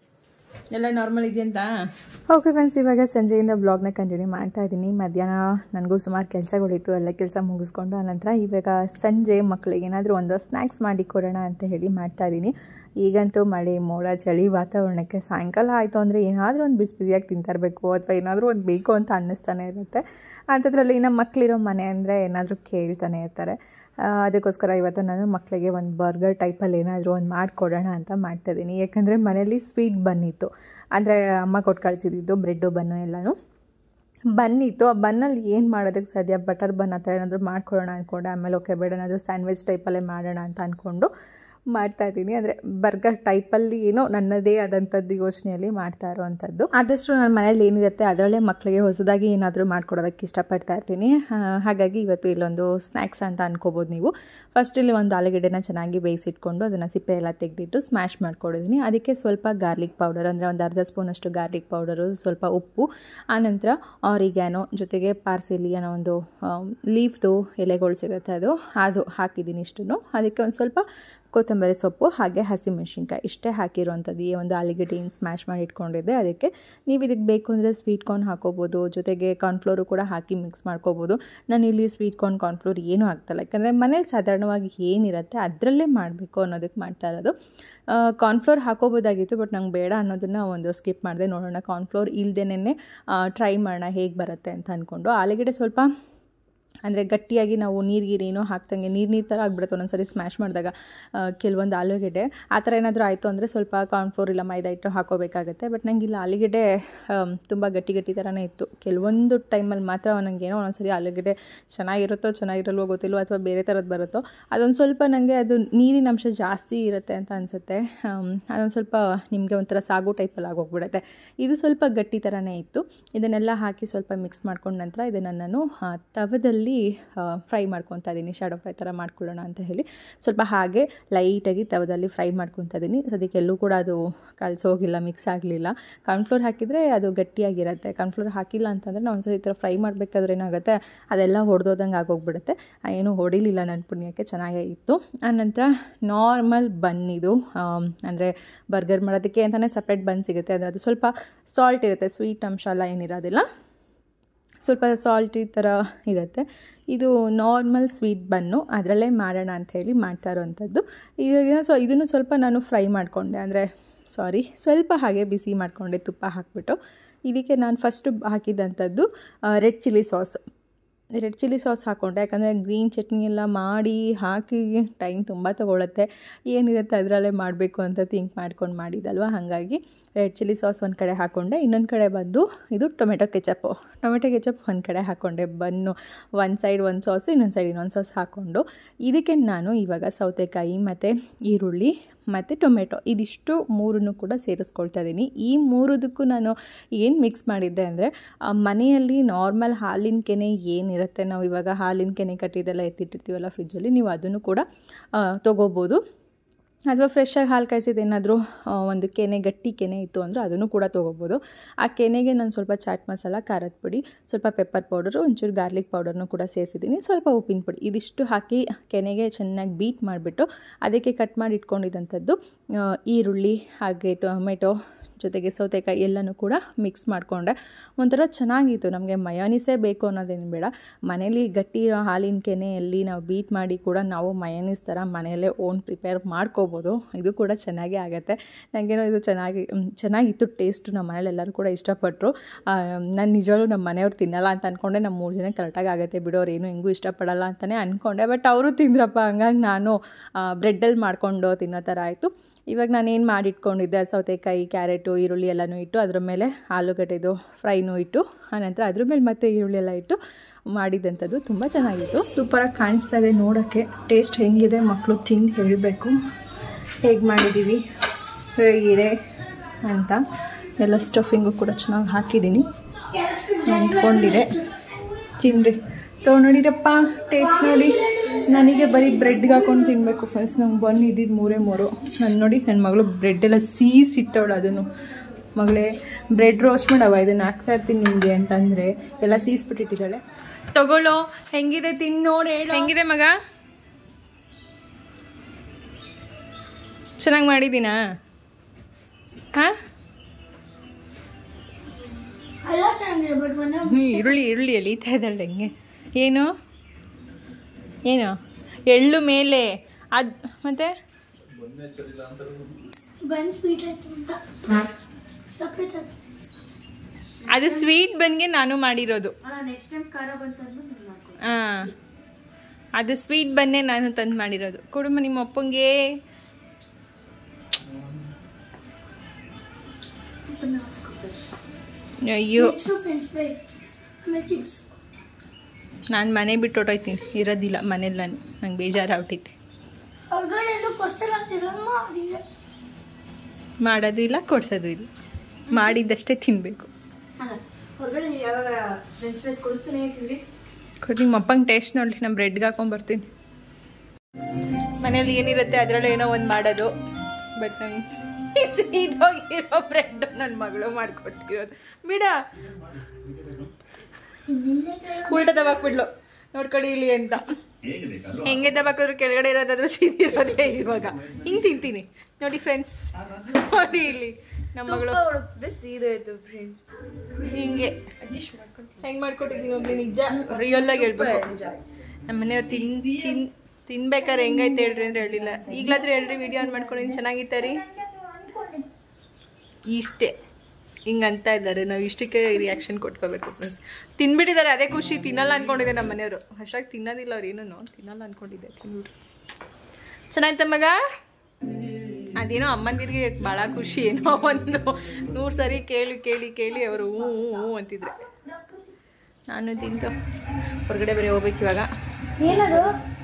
ಎಲ್ಲ ನಾರ್ಮಲ್ ಇದೆಯಂತ ಓಕೆ ಫ್ರೆಂಡ್ಸ್ ಇವಾಗ ಸಂಜೆಯಿಂದ ಬ್ಲಾಗ್ನ ಕಂಟಿನ್ಯೂ ಮಾಡ್ತಾ ಇದ್ದೀನಿ ಮಧ್ಯಾಹ್ನ ನನಗೂ ಸುಮಾರು ಕೆಲಸಗಳಿತ್ತು ಎಲ್ಲ ಕೆಲಸ ಮುಗಿಸ್ಕೊಂಡು ಆನಂತರ ಇವಾಗ ಸಂಜೆ ಮಕ್ಕಳಿಗೆ ಏನಾದರೂ ಒಂದು ಸ್ನ್ಯಾಕ್ಸ್ ಮಾಡಿ ಕೊಡೋಣ ಅಂತ ಹೇಳಿ ಮಾಡ್ತಾ ಇದ್ದೀನಿ ಈಗಂತೂ ಮಳೆ ಮೋಡ ಚಳಿ ವಾತಾವರಣಕ್ಕೆ ಸಾಯಂಕಾಲ ಆಯಿತು ಅಂದರೆ ಏನಾದರೂ ಒಂದು ಬಿಸಿ ಬಿಸಿಯಾಗಿ ತಿಂತರಬೇಕು ಅಥವಾ ಏನಾದರೂ ಒಂದು ಬೇಕು ಅಂತ ಅನ್ನಿಸ್ತಾನೆ ಇರುತ್ತೆ ಅಂಥದ್ರಲ್ಲಿ ನಮ್ಮ ಮಕ್ಕಳಿರೋ ಮನೆ ಅಂದರೆ ಏನಾದರೂ ಕೇಳ್ತಾನೆ ಇರ್ತಾರೆ ಆ, ಅದಕ್ಕೋಸ್ಕರ ಇವತ್ತು ನಾನು ಮಕ್ಕಳಿಗೆ ಒಂದು ಬರ್ಗರ್ ಟೈಪಲ್ಲಿ ಏನಾದರೂ ಒಂದು ಮಾಡಿಕೊಡೋಣ ಅಂತ ಮಾಡ್ತಾಯಿದ್ದೀನಿ ಯಾಕಂದರೆ ಮನೇಲಿ ಸ್ವೀಟ್ ಬನ್ನಿತ್ತು ಅಂದರೆ ಅಮ್ಮ ಕೊಟ್ಟು ಕಳಿಸಿದ್ದು ಬ್ರೆಡ್ಡು ಬನ್ನು ಎಲ್ಲನೂ ಬನ್ನಿತ್ತು ಆ ಬನ್ನಲ್ಲಿ ಏನು ಮಾಡೋದಕ್ಕೆ ಸಾಧ್ಯ ಬಟರ್ ಬನ್ ಆ ಥರ ಏನಾದರೂ ಮಾಡ್ಕೊಳ್ಳೋಣ ಅಂದ್ಕೊಂಡೆ ಆಮೇಲೆ ಓಕೆ ಬೇಡ ಏನಾದರೂ ಸ್ಯಾಂಡ್ವಿಚ್ ಟೈಪಲ್ಲೇ ಮಾಡೋಣ ಅಂತ ಅಂದ್ಕೊಂಡು ಮಾಡ್ತಾ ಇದ್ದೀನಿ ಅಂದರೆ ಬರ್ಗರ್ ಟೈಪಲ್ಲಿ ಏನೋ ನನ್ನದೇ ಆದಂಥದ್ದು ಯೋಚನೆಯಲ್ಲಿ ಮಾಡ್ತಾ ಇರೋವಂಥದ್ದು ಆದಷ್ಟು ನನ್ನ ಮನೇಲಿ ಏನಿರುತ್ತೆ ಅದರಲ್ಲೇ ಮಕ್ಕಳಿಗೆ ಹೊಸದಾಗಿ ಏನಾದರೂ ಮಾಡ್ಕೊಡೋದಕ್ಕೆ ಇಷ್ಟಪಡ್ತಾ ಇರ್ತೀನಿ ಆ, ಹಾಗಾಗಿ ಇವತ್ತು ಇಲ್ಲೊಂದು ಸ್ನ್ಯಾಕ್ಸ್ ಅಂತ ಅನ್ಕೋಬೋದು ನೀವು ಫಸ್ಟ್ ಇಲ್ಲಿ ಒಂದು ಆಲೂಗೆಡ್ಡೆನ ಚೆನ್ನಾಗಿ ಬೇಯಿಸಿಟ್ಕೊಂಡು ಅದನ್ನು ಸಿಪ್ಪೆ ಎಲ್ಲ ತೆಗೆದಿಟ್ಟು ಸ್ಮ್ಯಾಶ್ ಮಾಡ್ಕೊಂಡಿದ್ದೀನಿ ಅದಕ್ಕೆ ಸ್ವಲ್ಪ ಗಾರ್ಲಿಕ್ ಪೌಡರ್ ಅಂದರೆ ಒಂದು ಅರ್ಧ ಸ್ಪೂನಷ್ಟು ಗಾರ್ಲಿಕ್ ಪೌಡರು ಸ್ವಲ್ಪ ಉಪ್ಪು ಆನಂತರ ಆರಿಗ್ಯಾನೋ ಜೊತೆಗೆ ಪಾರ್ಸೆಲಿ ಅನ್ನೋ ಒಂದು ಲೀಫ್ದು ಎಲೆಗಳು ಸಿಗುತ್ತೆ ಅದು ಅದು ಹಾಕಿದ್ದೀನಿ ಇಷ್ಟನ್ನು ಅದಕ್ಕೆ ಒಂದು ಸ್ವಲ್ಪ ಕೊತ್ತಂಬರಿ ಸೊಪ್ಪು ಹಾಗೆ ಹಸಿಮೆಣ್ಸಿನ್ಕಾಯಿ ಇಷ್ಟೇ ಹಾಕಿರುವಂಥದ್ದು ಈ ಒಂದು ಆಲೂಗೆಡ್ಡೆ ಏನು ಸ್ಮ್ಯಾಶ್ ಮಾಡಿ ಇಟ್ಕೊಂಡಿದ್ದೆ ಅದಕ್ಕೆ ನೀವು ಇದಕ್ಕೆ ಬೇಕು ಅಂದರೆ ಸ್ವೀಟ್ ಕಾರ್ನ್ ಹಾಕೋಬೋದು ಜೊತೆಗೆ ಕಾರ್ನ್ಫ್ಲೋರು ಕೂಡ ಹಾಕಿ ಮಿಕ್ಸ್ ಮಾಡ್ಕೋಬೋದು ನಾನು ಇಲ್ಲಿ ಸ್ವೀಟ್ ಕಾರ್ನ್ ಕಾರ್ನ್ಫ್ಲೋರ್ ಏನೂ ಆಗ್ತಾಯಿಲ್ಲ ಯಾಕಂದರೆ ಮನೇಲಿ ಸಾಧಾರಣವಾಗಿ ಏನಿರುತ್ತೆ ಅದರಲ್ಲೇ ಮಾಡಬೇಕು ಅನ್ನೋದಕ್ಕೆ ಮಾಡ್ತಾ ಇರೋದು ಕಾರ್ನ್ಫ್ಲೋರ್ ಹಾಕೋಬೋದಾಗಿತ್ತು ಬಟ್ ನಂಗೆ ಬೇಡ ಅನ್ನೋದನ್ನು ಒಂದು ಸ್ಕಿಪ್ ಮಾಡಿದೆ ನೋಡೋಣ ಕಾರ್ನ್ಫ್ಲೋರ್ ಇಲ್ದೇನೆ ಟ್ರೈ ಮಾಡೋಣ ಹೇಗೆ ಬರುತ್ತೆ ಅಂತ ಅಂದ್ಕೊಂಡು ಆಲೂಗೆಡ್ಡೆ ಸ್ವಲ್ಪ ಅಂದರೆ ಗಟ್ಟಿಯಾಗಿ ನಾವು ನೀರು ಗೀರೇನೋ ಹಾಕ್ದಂಗೆ ನೀರು ನೀರು ಥರ ಆಗ್ಬಿಡುತ್ತೆ ಒಂದೊಂದ್ಸರಿ ಸ್ಮ್ಯಾಶ್ ಮಾಡಿದಾಗ ಆ, ಕೆಲವೊಂದು ಆಲೂಗೆಡ್ಡೆ ಆ ಥರ ಏನಾದರೂ ಆಯಿತು ಅಂದರೆ ಸ್ವಲ್ಪ ಕಾರ್ನ್ಫ್ಲೋರ್ ಇಲ್ಲ ಮೈದಾ ಹಿಟ್ಟು ಹಾಕೋಬೇಕಾಗತ್ತೆ ಬಟ್ ನಂಗೆ ಇಲ್ಲ ಆಲೂಗೆಡ್ಡೆ ತುಂಬ ಗಟ್ಟಿ ಗಟ್ಟಿ ಥರನೇ ಇತ್ತು ಕೆಲವೊಂದು ಟೈಮಲ್ಲಿ ಮಾತ್ರ ನನಗೆ ಏನೋ ಒಂದೊಂದ್ಸರಿ ಆಲೂಗೆಡ್ಡೆ ಚೆನ್ನಾಗಿರುತ್ತೋ ಚೆನ್ನಾಗಿರಲ್ವೋ ಗೊತ್ತಿಲ್ವೋ ಅಥವಾ ಬೇರೆ ಥರದ್ದು ಬರುತ್ತೋ ಅದೊಂದು ಸ್ವಲ್ಪ ನನಗೆ ಅದು ನೀರಿನ ಅಂಶ ಜಾಸ್ತಿ ಇರುತ್ತೆ ಅಂತ ಅನಿಸುತ್ತೆ ಅದೊಂದು ಸ್ವಲ್ಪ ನಿಮಗೆ ಒಂಥರ ಸಾಗು ಟೈಪಲ್ಲಿ ಆಗೋಗ್ಬಿಡುತ್ತೆ ಇದು ಸ್ವಲ್ಪ ಗಟ್ಟಿ ಥರನೇ ಇತ್ತು ಇದನ್ನೆಲ್ಲ ಹಾಕಿ ಸ್ವಲ್ಪ ಮಿಕ್ಸ್ ಮಾಡ್ಕೊಂಡ ನಂತರ ಇದನ್ನು ನಾನು ಆ, ತವದಲ್ಲಿ ಆಯಿಲಲ್ಲಿ ಫ್ರೈ ಮಾಡ್ಕೊತಾ ಇದ್ದೀನಿ ಶಾಡೋ ಫ್ರೈ ಥರ ಮಾಡ್ಕೊಳ್ಳೋಣ ಅಂತ ಹೇಳಿ ಸ್ವಲ್ಪ ಹಾಗೆ ಲೈಟಾಗಿ ತವದಲ್ಲಿ ಫ್ರೈ ಮಾಡ್ಕೊತಾ ಇದ್ದೀನಿ ಸದ್ಯಕ್ಕೆ ಎಲ್ಲೂ ಕೂಡ ಅದು ಕಲಸೋಗಿಲ್ಲ ಮಿಕ್ಸ್ ಆಗಲಿಲ್ಲ ಕಾರ್ನ್ಫ್ಲೋರ್ ಹಾಕಿದರೆ ಅದು ಗಟ್ಟಿಯಾಗಿರುತ್ತೆ ಕಾರ್ನ್ಫ್ಲೋರ್ ಹಾಕಿಲ್ಲ ಅಂತಂದರೆ ನಾವು ಒಂದ್ಸರಿ ಈ ಥರ ಫ್ರೈ ಮಾಡಬೇಕಾದ್ರೆ ಏನಾಗುತ್ತೆ ಅದೆಲ್ಲ ಹೊಡೆದೋದಂಗೆ ಆಗೋಗ್ಬಿಡುತ್ತೆ ಏನು ಹೊಡಿಲಿಲ್ಲ ನನ್ನ ಪುಣ್ಯಕ್ಕೆ ಚೆನ್ನಾಗೇ ಇತ್ತು ಆನಂತರ ನಾರ್ಮಲ್ ಬನ್ ಇದು ಅಂದರೆ ಬರ್ಗರ್ ಮಾಡೋದಕ್ಕೆ ಅಂತಲೇ ಸಪ್ರೇಟ್ ಬನ್ ಸಿಗುತ್ತೆ ಆದರೆ ಅದು ಸ್ವಲ್ಪ ಸಾಲ್ಟ್ ಇರುತ್ತೆ ಸ್ವೀಟ್ ಅಂಶ ಎಲ್ಲ ಏನಿರೋದಿಲ್ಲ ಸ್ವಲ್ಪ ಸಾಲ್ಟಿ ಥರ ಇರುತ್ತೆ ಇದು ನಾರ್ಮಲ್ ಸ್ವೀಟ್ ಬನ್ನು ಅದರಲ್ಲೇ ಮಾಡೋಣ ಅಂಥೇಳಿ ಮಾಡ್ತಾ ಇರೋವಂಥದ್ದು ಇವಾಗ ಸೊ ಇದನ್ನು ಸ್ವಲ್ಪ ನಾನು ಫ್ರೈ ಮಾಡಿಕೊಂಡೆ ಅಂದರೆ ಸಾರಿ ಸ್ವಲ್ಪ ಹಾಗೆ ಬಿಸಿ ಮಾಡಿಕೊಂಡೆ ತುಪ್ಪ ಹಾಕಿಬಿಟ್ಟು ಇದಕ್ಕೆ ನಾನು ಫಸ್ಟು ಹಾಕಿದ್ದಂಥದ್ದು red chilli sauce red chilli sauce ಹಾಕ್ಕೊಂಡೆ ಯಾಕಂದರೆ ಗ್ರೀನ್ ಚಟ್ನಿ ಎಲ್ಲ ಮಾಡಿ ಹಾಕಿ ಟೈಮ್ ತುಂಬ ತೊಗೊಳುತ್ತೆ ಏನಿರುತ್ತೆ ಅದರಲ್ಲೇ ಮಾಡಬೇಕು ಅಂತ ಥಿಂಕ್ ಮಾಡ್ಕೊಂಡು ಮಾಡಿದಲ್ವ ಹಾಗಾಗಿ ರೆಡ್ ಚಿಲ್ಲಿ ಸಾಸ್ ಒಂದು ಕಡೆ ಹಾಕ್ಕೊಂಡೆ ಇನ್ನೊಂದು ಕಡೆ ಬಂದು ಇದು ಟೊಮೆಟೊ ಕೆಚಪ್ಪು ಟೊಮೆಟೊ ಕೆಚಪ್ ಒಂದು ಕಡೆ ಹಾಕ್ಕೊಂಡೆ ಬನ್ನು ಒಂದು ಸೈಡ್ ಒಂದು ಸಾಸು ಇನ್ನೊಂದು ಸೈಡ್ ಇನ್ನೊಂದು ಸಾಸ್ ಹಾಕ್ಕೊಂಡು ಇದಕ್ಕೆ ನಾನು ಇವಾಗ ಸೌತೆಕಾಯಿ ಮತ್ತು ಈರುಳ್ಳಿ ಮತ್ತು ಟೊಮೆಟೊ ಇದಿಷ್ಟು ಮೂರನ್ನು ಕೂಡ ಸೇರಿಸ್ಕೊಳ್ತಾ ಇದ್ದೀನಿ ಈ ಮೂರದಕ್ಕೂ ನಾನು ಏನು ಮಿಕ್ಸ್ ಮಾಡಿದ್ದೆ ಅಂದರೆ ಮನೆಯಲ್ಲಿ ನಾರ್ಮಲ್ ಹಾಲಿನ ಕೆನೆ ಏನಿರುತ್ತೆ ನಾವು ಇವಾಗ ಹಾಲಿನ ಕೆನೆ ಕಟ್ಟಿದೆಲ್ಲ ಎತ್ತಿಟ್ಟಿರ್ತೀವಲ್ಲ ಫ್ರಿಜ್ಜಲ್ಲಿ ನೀವು ಅದನ್ನು ಕೂಡ ತೊಗೋಬೋದು ಅಥವಾ ಫ್ರೆಶ್ಶಾಗಿ ಹಾಲು ಕಾಯಿಸಿದ ಏನಾದರೂ ಒಂದು ಕೆನೆ ಗಟ್ಟಿ ಕೆನೆ ಇತ್ತು ಅಂದರೆ ಅದನ್ನು ಕೂಡ ತೊಗೋಬೋದು ಆ ಕೆನೆಗೆ ನಾನು ಸ್ವಲ್ಪ ಚಾಟ್ ಮಸಾಲ ಖಾರದ ಪುಡಿ ಸ್ವಲ್ಪ ಪೆಪ್ಪರ್ ಪೌಡರು ಒಂಚೂರು ಗಾರ್ಲಿಕ್ ಪೌಡರ್ನು ಕೂಡ ಸೇರಿಸಿದ್ದೀನಿ ಸ್ವಲ್ಪ ಉಪ್ಪಿನ ಪುಡಿ ಇದಿಷ್ಟು ಹಾಕಿ ಕೆನೆಗೆ ಚೆನ್ನಾಗಿ ಬೀಟ್ ಮಾಡಿಬಿಟ್ಟು ಅದಕ್ಕೆ ಕಟ್ ಮಾಡಿ ಇಟ್ಕೊಂಡಿದ್ದಂಥದ್ದು ಈರುಳ್ಳಿ ಹಾಗೆ ಟೊಮೆಟೊ ಜೊತೆಗೆ ಸೌತೆಕಾಯಿ ಎಲ್ಲನೂ ಕೂಡ ಮಿಕ್ಸ್ ಮಾಡಿಕೊಂಡೆ ಒಂಥರ ಚೆನ್ನಾಗಿತ್ತು ನಮಗೆ ಮಯೋನಿಸೇ ಬೇಕು ಅನ್ನೋದೇನು ಬೇಡ ಮನೇಲಿ ಗಟ್ಟಿ ಇರೋ ಹಾಲಿನ ಕೆನೆಯಲ್ಲಿ ನಾವು ಬೀಟ್ ಮಾಡಿ ಕೂಡ ನಾವು ಮಯೋನಿಸ್ ಥರ ಮನೆಯಲ್ಲೇ ಓನ್ ಪ್ರಿಪೇರ್ ಮಾಡ್ಕೋಬೋದು ಇದು ಕೂಡ ಚೆನ್ನಾಗೇ ಆಗುತ್ತೆ ನನಗೇನೋ ಇದು ಚೆನ್ನಾಗಿ ಚೆನ್ನಾಗಿತ್ತು ಟೇಸ್ಟು ನಮ್ಮ ಮನೇಲಿ ಎಲ್ಲರೂ ಕೂಡ ಇಷ್ಟಪಟ್ಟರು ನಾನು ನಿಜವಾಗ್ಲೂ ನಮ್ಮ ಮನೆಯವ್ರು ತಿನ್ನಲ್ಲ ಅಂತ ಅಂದ್ಕೊಂಡೆ ನಮ್ಮ ಮೂರು ಜನ ಕರೆಕ್ಟಾಗಿ ಆಗುತ್ತೆ ಬಿಡೋರು ಏನು ಹೆಂಗೂ ಇಷ್ಟಪಡಲ್ಲ ಅಂತಲೇ ಅಂದ್ಕೊಂಡೆ ಬಟ್ ಅವರು ತಿಂದ್ರಪ್ಪ ಹಂಗಾಗಿ ನಾನು ಬ್ರೆಡ್ಡಲ್ಲಿ ಮಾಡ್ಕೊಂಡು ತಿನ್ನೋ ಥರ ಆಯಿತು ಇವಾಗ ನಾನೇನು ಮಾಡಿಟ್ಕೊಂಡಿದ್ದೆ ಸೌತೆಕಾಯಿ ಕ್ಯಾರೆಟು ಈರುಳ್ಳಿ ಎಲ್ಲನೂ ಇಟ್ಟು ಅದ್ರ ಮೇಲೆ ಆಲೂಗಡ್ಡೆದು ಫ್ರೈನೂ ಇಟ್ಟು ಆನಂತರ ಅದ್ರ ಮೇಲೆ ಮತ್ತೆ ಈರುಳ್ಳಿ ಎಲ್ಲ ಇಟ್ಟು ಮಾಡಿದ್ದಂಥದ್ದು ತುಂಬ ಚೆನ್ನಾಗಿತ್ತು ಸೂಪರಾಗಿ ಕಾಣಿಸ್ತಾ ಇದೆ ನೋಡೋಕ್ಕೆ ಟೇಸ್ಟ್ ಹೆಂಗಿದೆ ಮಕ್ಕಳು ತಿಂದು ಹೇಳಬೇಕು ಹೇಗೆ ಮಾಡಿದ್ದೀವಿ ಹೇಗಿದೆ ಅಂತ ಎಲ್ಲ ಸ್ಟಫಿಂಗು ಕೂಡ ಚೆನ್ನಾಗಿ ಹಾಕಿದ್ದೀನಿ ಅಂದ್ಕೊಂಡಿದೆ ತಿನ್ನಿರಿ ತೊಗೊಂಡಿರಪ್ಪ ಟೇಸ್ಟ್ ನೋಡಿ ನನಗೆ ಬರೀ ಬ್ರೆಡ್ಗೆ ಹಾಕೊಂಡು ತಿನ್ನಬೇಕು ಫ್ರೆಂಡ್ಸ್ ನಂಗೆ ಬಂದು ಇದ್ದಿದ್ದು ಮೂರೇ ಮೂರು ನಾನು ನೋಡಿ ನನ್ನ ಮಗಳು ಬ್ರೆಡ್ ಎಲ್ಲ ಸೀಸಿಟ್ಟವಳು ಅದನ್ನು ಮಗಳೇ ಬ್ರೆಡ್ ರೋಸ್ಟ್ ಮಾಡವ ಇದನ್ನು ಹಾಕ್ತಾ ಇರ್ತೀನಿ ನಿಮಗೆ ಅಂತಂದರೆ ಎಲ್ಲ ಸೀಸ್ಬಿಟ್ಟಿಟ್ಟಿದ್ದಾಳೆ ತಗೊಳ್ಳೋ ಹೆಂಗಿದೆ ತಿಂದು ನೋಡಿ ಹೇಳು ಹೆಂಗಿದೆ ಮಗ ಚೆನ್ನಾಗಿ ಮಾಡಿದ್ದೀನಾ ಹಾಂ ಎಲ್ಲ ಚೆನ್ನಾಗಿದೆ ಬಟ್ ಒಂದೇ ಹ್ಞೂ ಈರುಳ್ಳಿ ಈರುಳ್ಳಿ ಎಳೀತಾ ಇದ್ದಾಳೆ ಹೆಂಗೆ ಏನು ಏನು ಎಳ್ಳು ಮೇಲೆ ಅದು ಮತ್ತೆ ಬನ್ ಸ್ವೀಟ್ ಆಯ್ತು ಅಂತ ಸಪ್ಪೆ ಅದು ಸ್ವೀಟ್ ಬನ್ಗೆ ನಾನು ಮಾಡಿರೋದು ನೆಕ್ಸ್ಟ್ ಟೈಮ್ ಖಾರ ಬಂತಂದ್ರೆ ನಾನು ಮಾಡ್ಕೊಂಡು ಹಾಂ ಅದು ಸ್ವೀಟ್ ಬನ್ನೇ ನಾನು ತಂದು ಮಾಡಿರೋದು ಕೊಡುಮ ನಿಮ್ಮ ಅಪ್ಪಂಗೆ ಅಯ್ಯೋ ನೆಕ್ಸ್ಟ್ ಫ್ರೆಂಚ್ ಫ್ರೈಸ್ ಆಮೇಲೆ ಚಿಪ್ಸ್ ನಾನು ಮನೆ ಬಿಟ್ಟು ಹೊಟ್ಟೋಯ್ತೀನಿ ಇರೋದಿಲ್ಲ ಮನೇಲಿ ನಾನು ನಂಗೆ ಬೇಜಾರಾಗ್ಬಿಟ್ಟೈತೆ ಹೊರಗಡೆ ಎಲ್ಲೂ ಕೊಡ್ಸಲ್ಲ ಅಂತಿರಮ್ಮ ಅಡಿಗೆ ಮಾಡೋದು ಇಲ್ಲ ಕೊಡ್ಸೋದು ಇಲ್ಲ ಮಾಡಿದ್ದಷ್ಟೇ ತಿನ್ನಬೇಕು ಅಲ್ಲ ಹೊರಗಡೆ ನೀವು ಯಾವಾಗ ಫ್ರೆಂಚ್ ಫ್ರೈಸ್ ಕೊಡಿಸ್ತಾನೆ ಹಾಕಿದ್ರಿ ಕೊಡಿ ನಿಮ್ಮ ಅಪ್ಪಂಗೆ ಟೇಸ್ಟ್ ನೋಡ್ರಿ ನಾನು ಬ್ರೆಡ್ಗೆ ಹಾಕೊಂಡ್ಬರ್ತೀನಿ ಮನೇಲಿ ಏನಿರುತ್ತೆ ಅದರಲ್ಲೇ ಏನೋ ಒಂದು ಮಾಡೋದು ಬಟ್ ನಂಗೆ ಸೀದೋಗಿರೋ ಬ್ರೆಡ್ ನನ್ನ ಮಗಳು ಮಾಡ್ಕೊಟ್ಟಿರೋದು ಬಿಡ ಉಲ್ಟ ದಬಾಕ್ಬಿಡ್ಲು ನೋಡ್ಕೊಳ್ಳಿ ಇಲ್ಲಿ ಅಂತ ಹೆಂಗೆ ದಬಾಕಿದ್ರು ಕೆಳಗಡೆ ಇರೋದಾದ್ರೆ ಸೀದಿರೋದೇ ಇವಾಗ ಹಿಂಗೆ ತಿಂತೀನಿ ನೋಡಿ ಫ್ರೆಂಡ್ಸ್ ನೋಡಿ ಇಲ್ಲಿ ನಮ್ಮ ಮಗಳು ಹುಡುಕ್ದೆ ಸೀದಾ ಆಯ್ತು ಫ್ರೆಂಡ್ಸ್ ಹಿಂಗೆ ಹೆಂಗ್ ಮಾಡ್ಕೊಟ್ಟಿದ್ದೀನಿ ಒಬ್ರು ನಿಜ ರಿಯಲ್ ಆಗಿ ಹೇಳ್ಬೇಕು ನಮ್ಮ ಮನೆಯವ್ರು ತಿನ್ ತಿನ್ ತಿನ್ಬೇಕಾದ್ರೆ ಹೆಂಗೈತೆ ಹೇಳ್ರಿ ಅಂದ್ರೆ ಹೇಳಿಲ್ಲ ಈಗಲಾದ್ರೂ ಹೇಳ್ರಿ ವಿಡಿಯೋ ಆನ್ ಮಾಡ್ಕೊಂಡು ಚೆನ್ನಾಗಿತ್ತ ರೀ ಇಷ್ಟೇ ಹಿಂಗಂತ ಇದ್ದಾರೆ ನಾವು ಇಷ್ಟಕ್ಕೆ ರಿಯಾಕ್ಷನ್ ಕೊಟ್ಕೋಬೇಕು ಫ್ರೆಂಡ್ಸ್ ತಿನ್ಬಿಟ್ಟಿದ್ದಾರೆ ಅದೇ ಖುಷಿ ತಿನ್ನಲ್ಲ ಅನ್ಕೊಂಡಿದ್ದೆ ನಮ್ಮ ಮನೆಯವರು ಅಷ್ಟಾಗಿ ತಿನ್ನೋದಿಲ್ಲ ಅವ್ರು ಏನೂ ತಿನ್ನಲ್ಲ ಅನ್ಕೊಂಡಿದ್ದೆ ತಿನ್ಬಿಟ್ರು ಚೆನ್ನಾಯ್ತ ಮಗ ಅದೇನೋ ಅಮ್ಮಂದಿರಿಗೆ ಭಾಳ ಖುಷಿ ಏನೋ ಒಂದು ನೂರು ಸರಿ ಕೇಳಿ ಕೇಳಿ ಕೇಳಿ ಅವರು ಹ್ಞೂ ಹ್ಞೂ ಹ್ಞೂ ಅಂತಿದ್ರೆ ನಾನು ತಿಂತು ಹೊರಗಡೆ ಬೇರೆ ಹೋಗ್ಬೇಕು ಇವಾಗ ಏನದು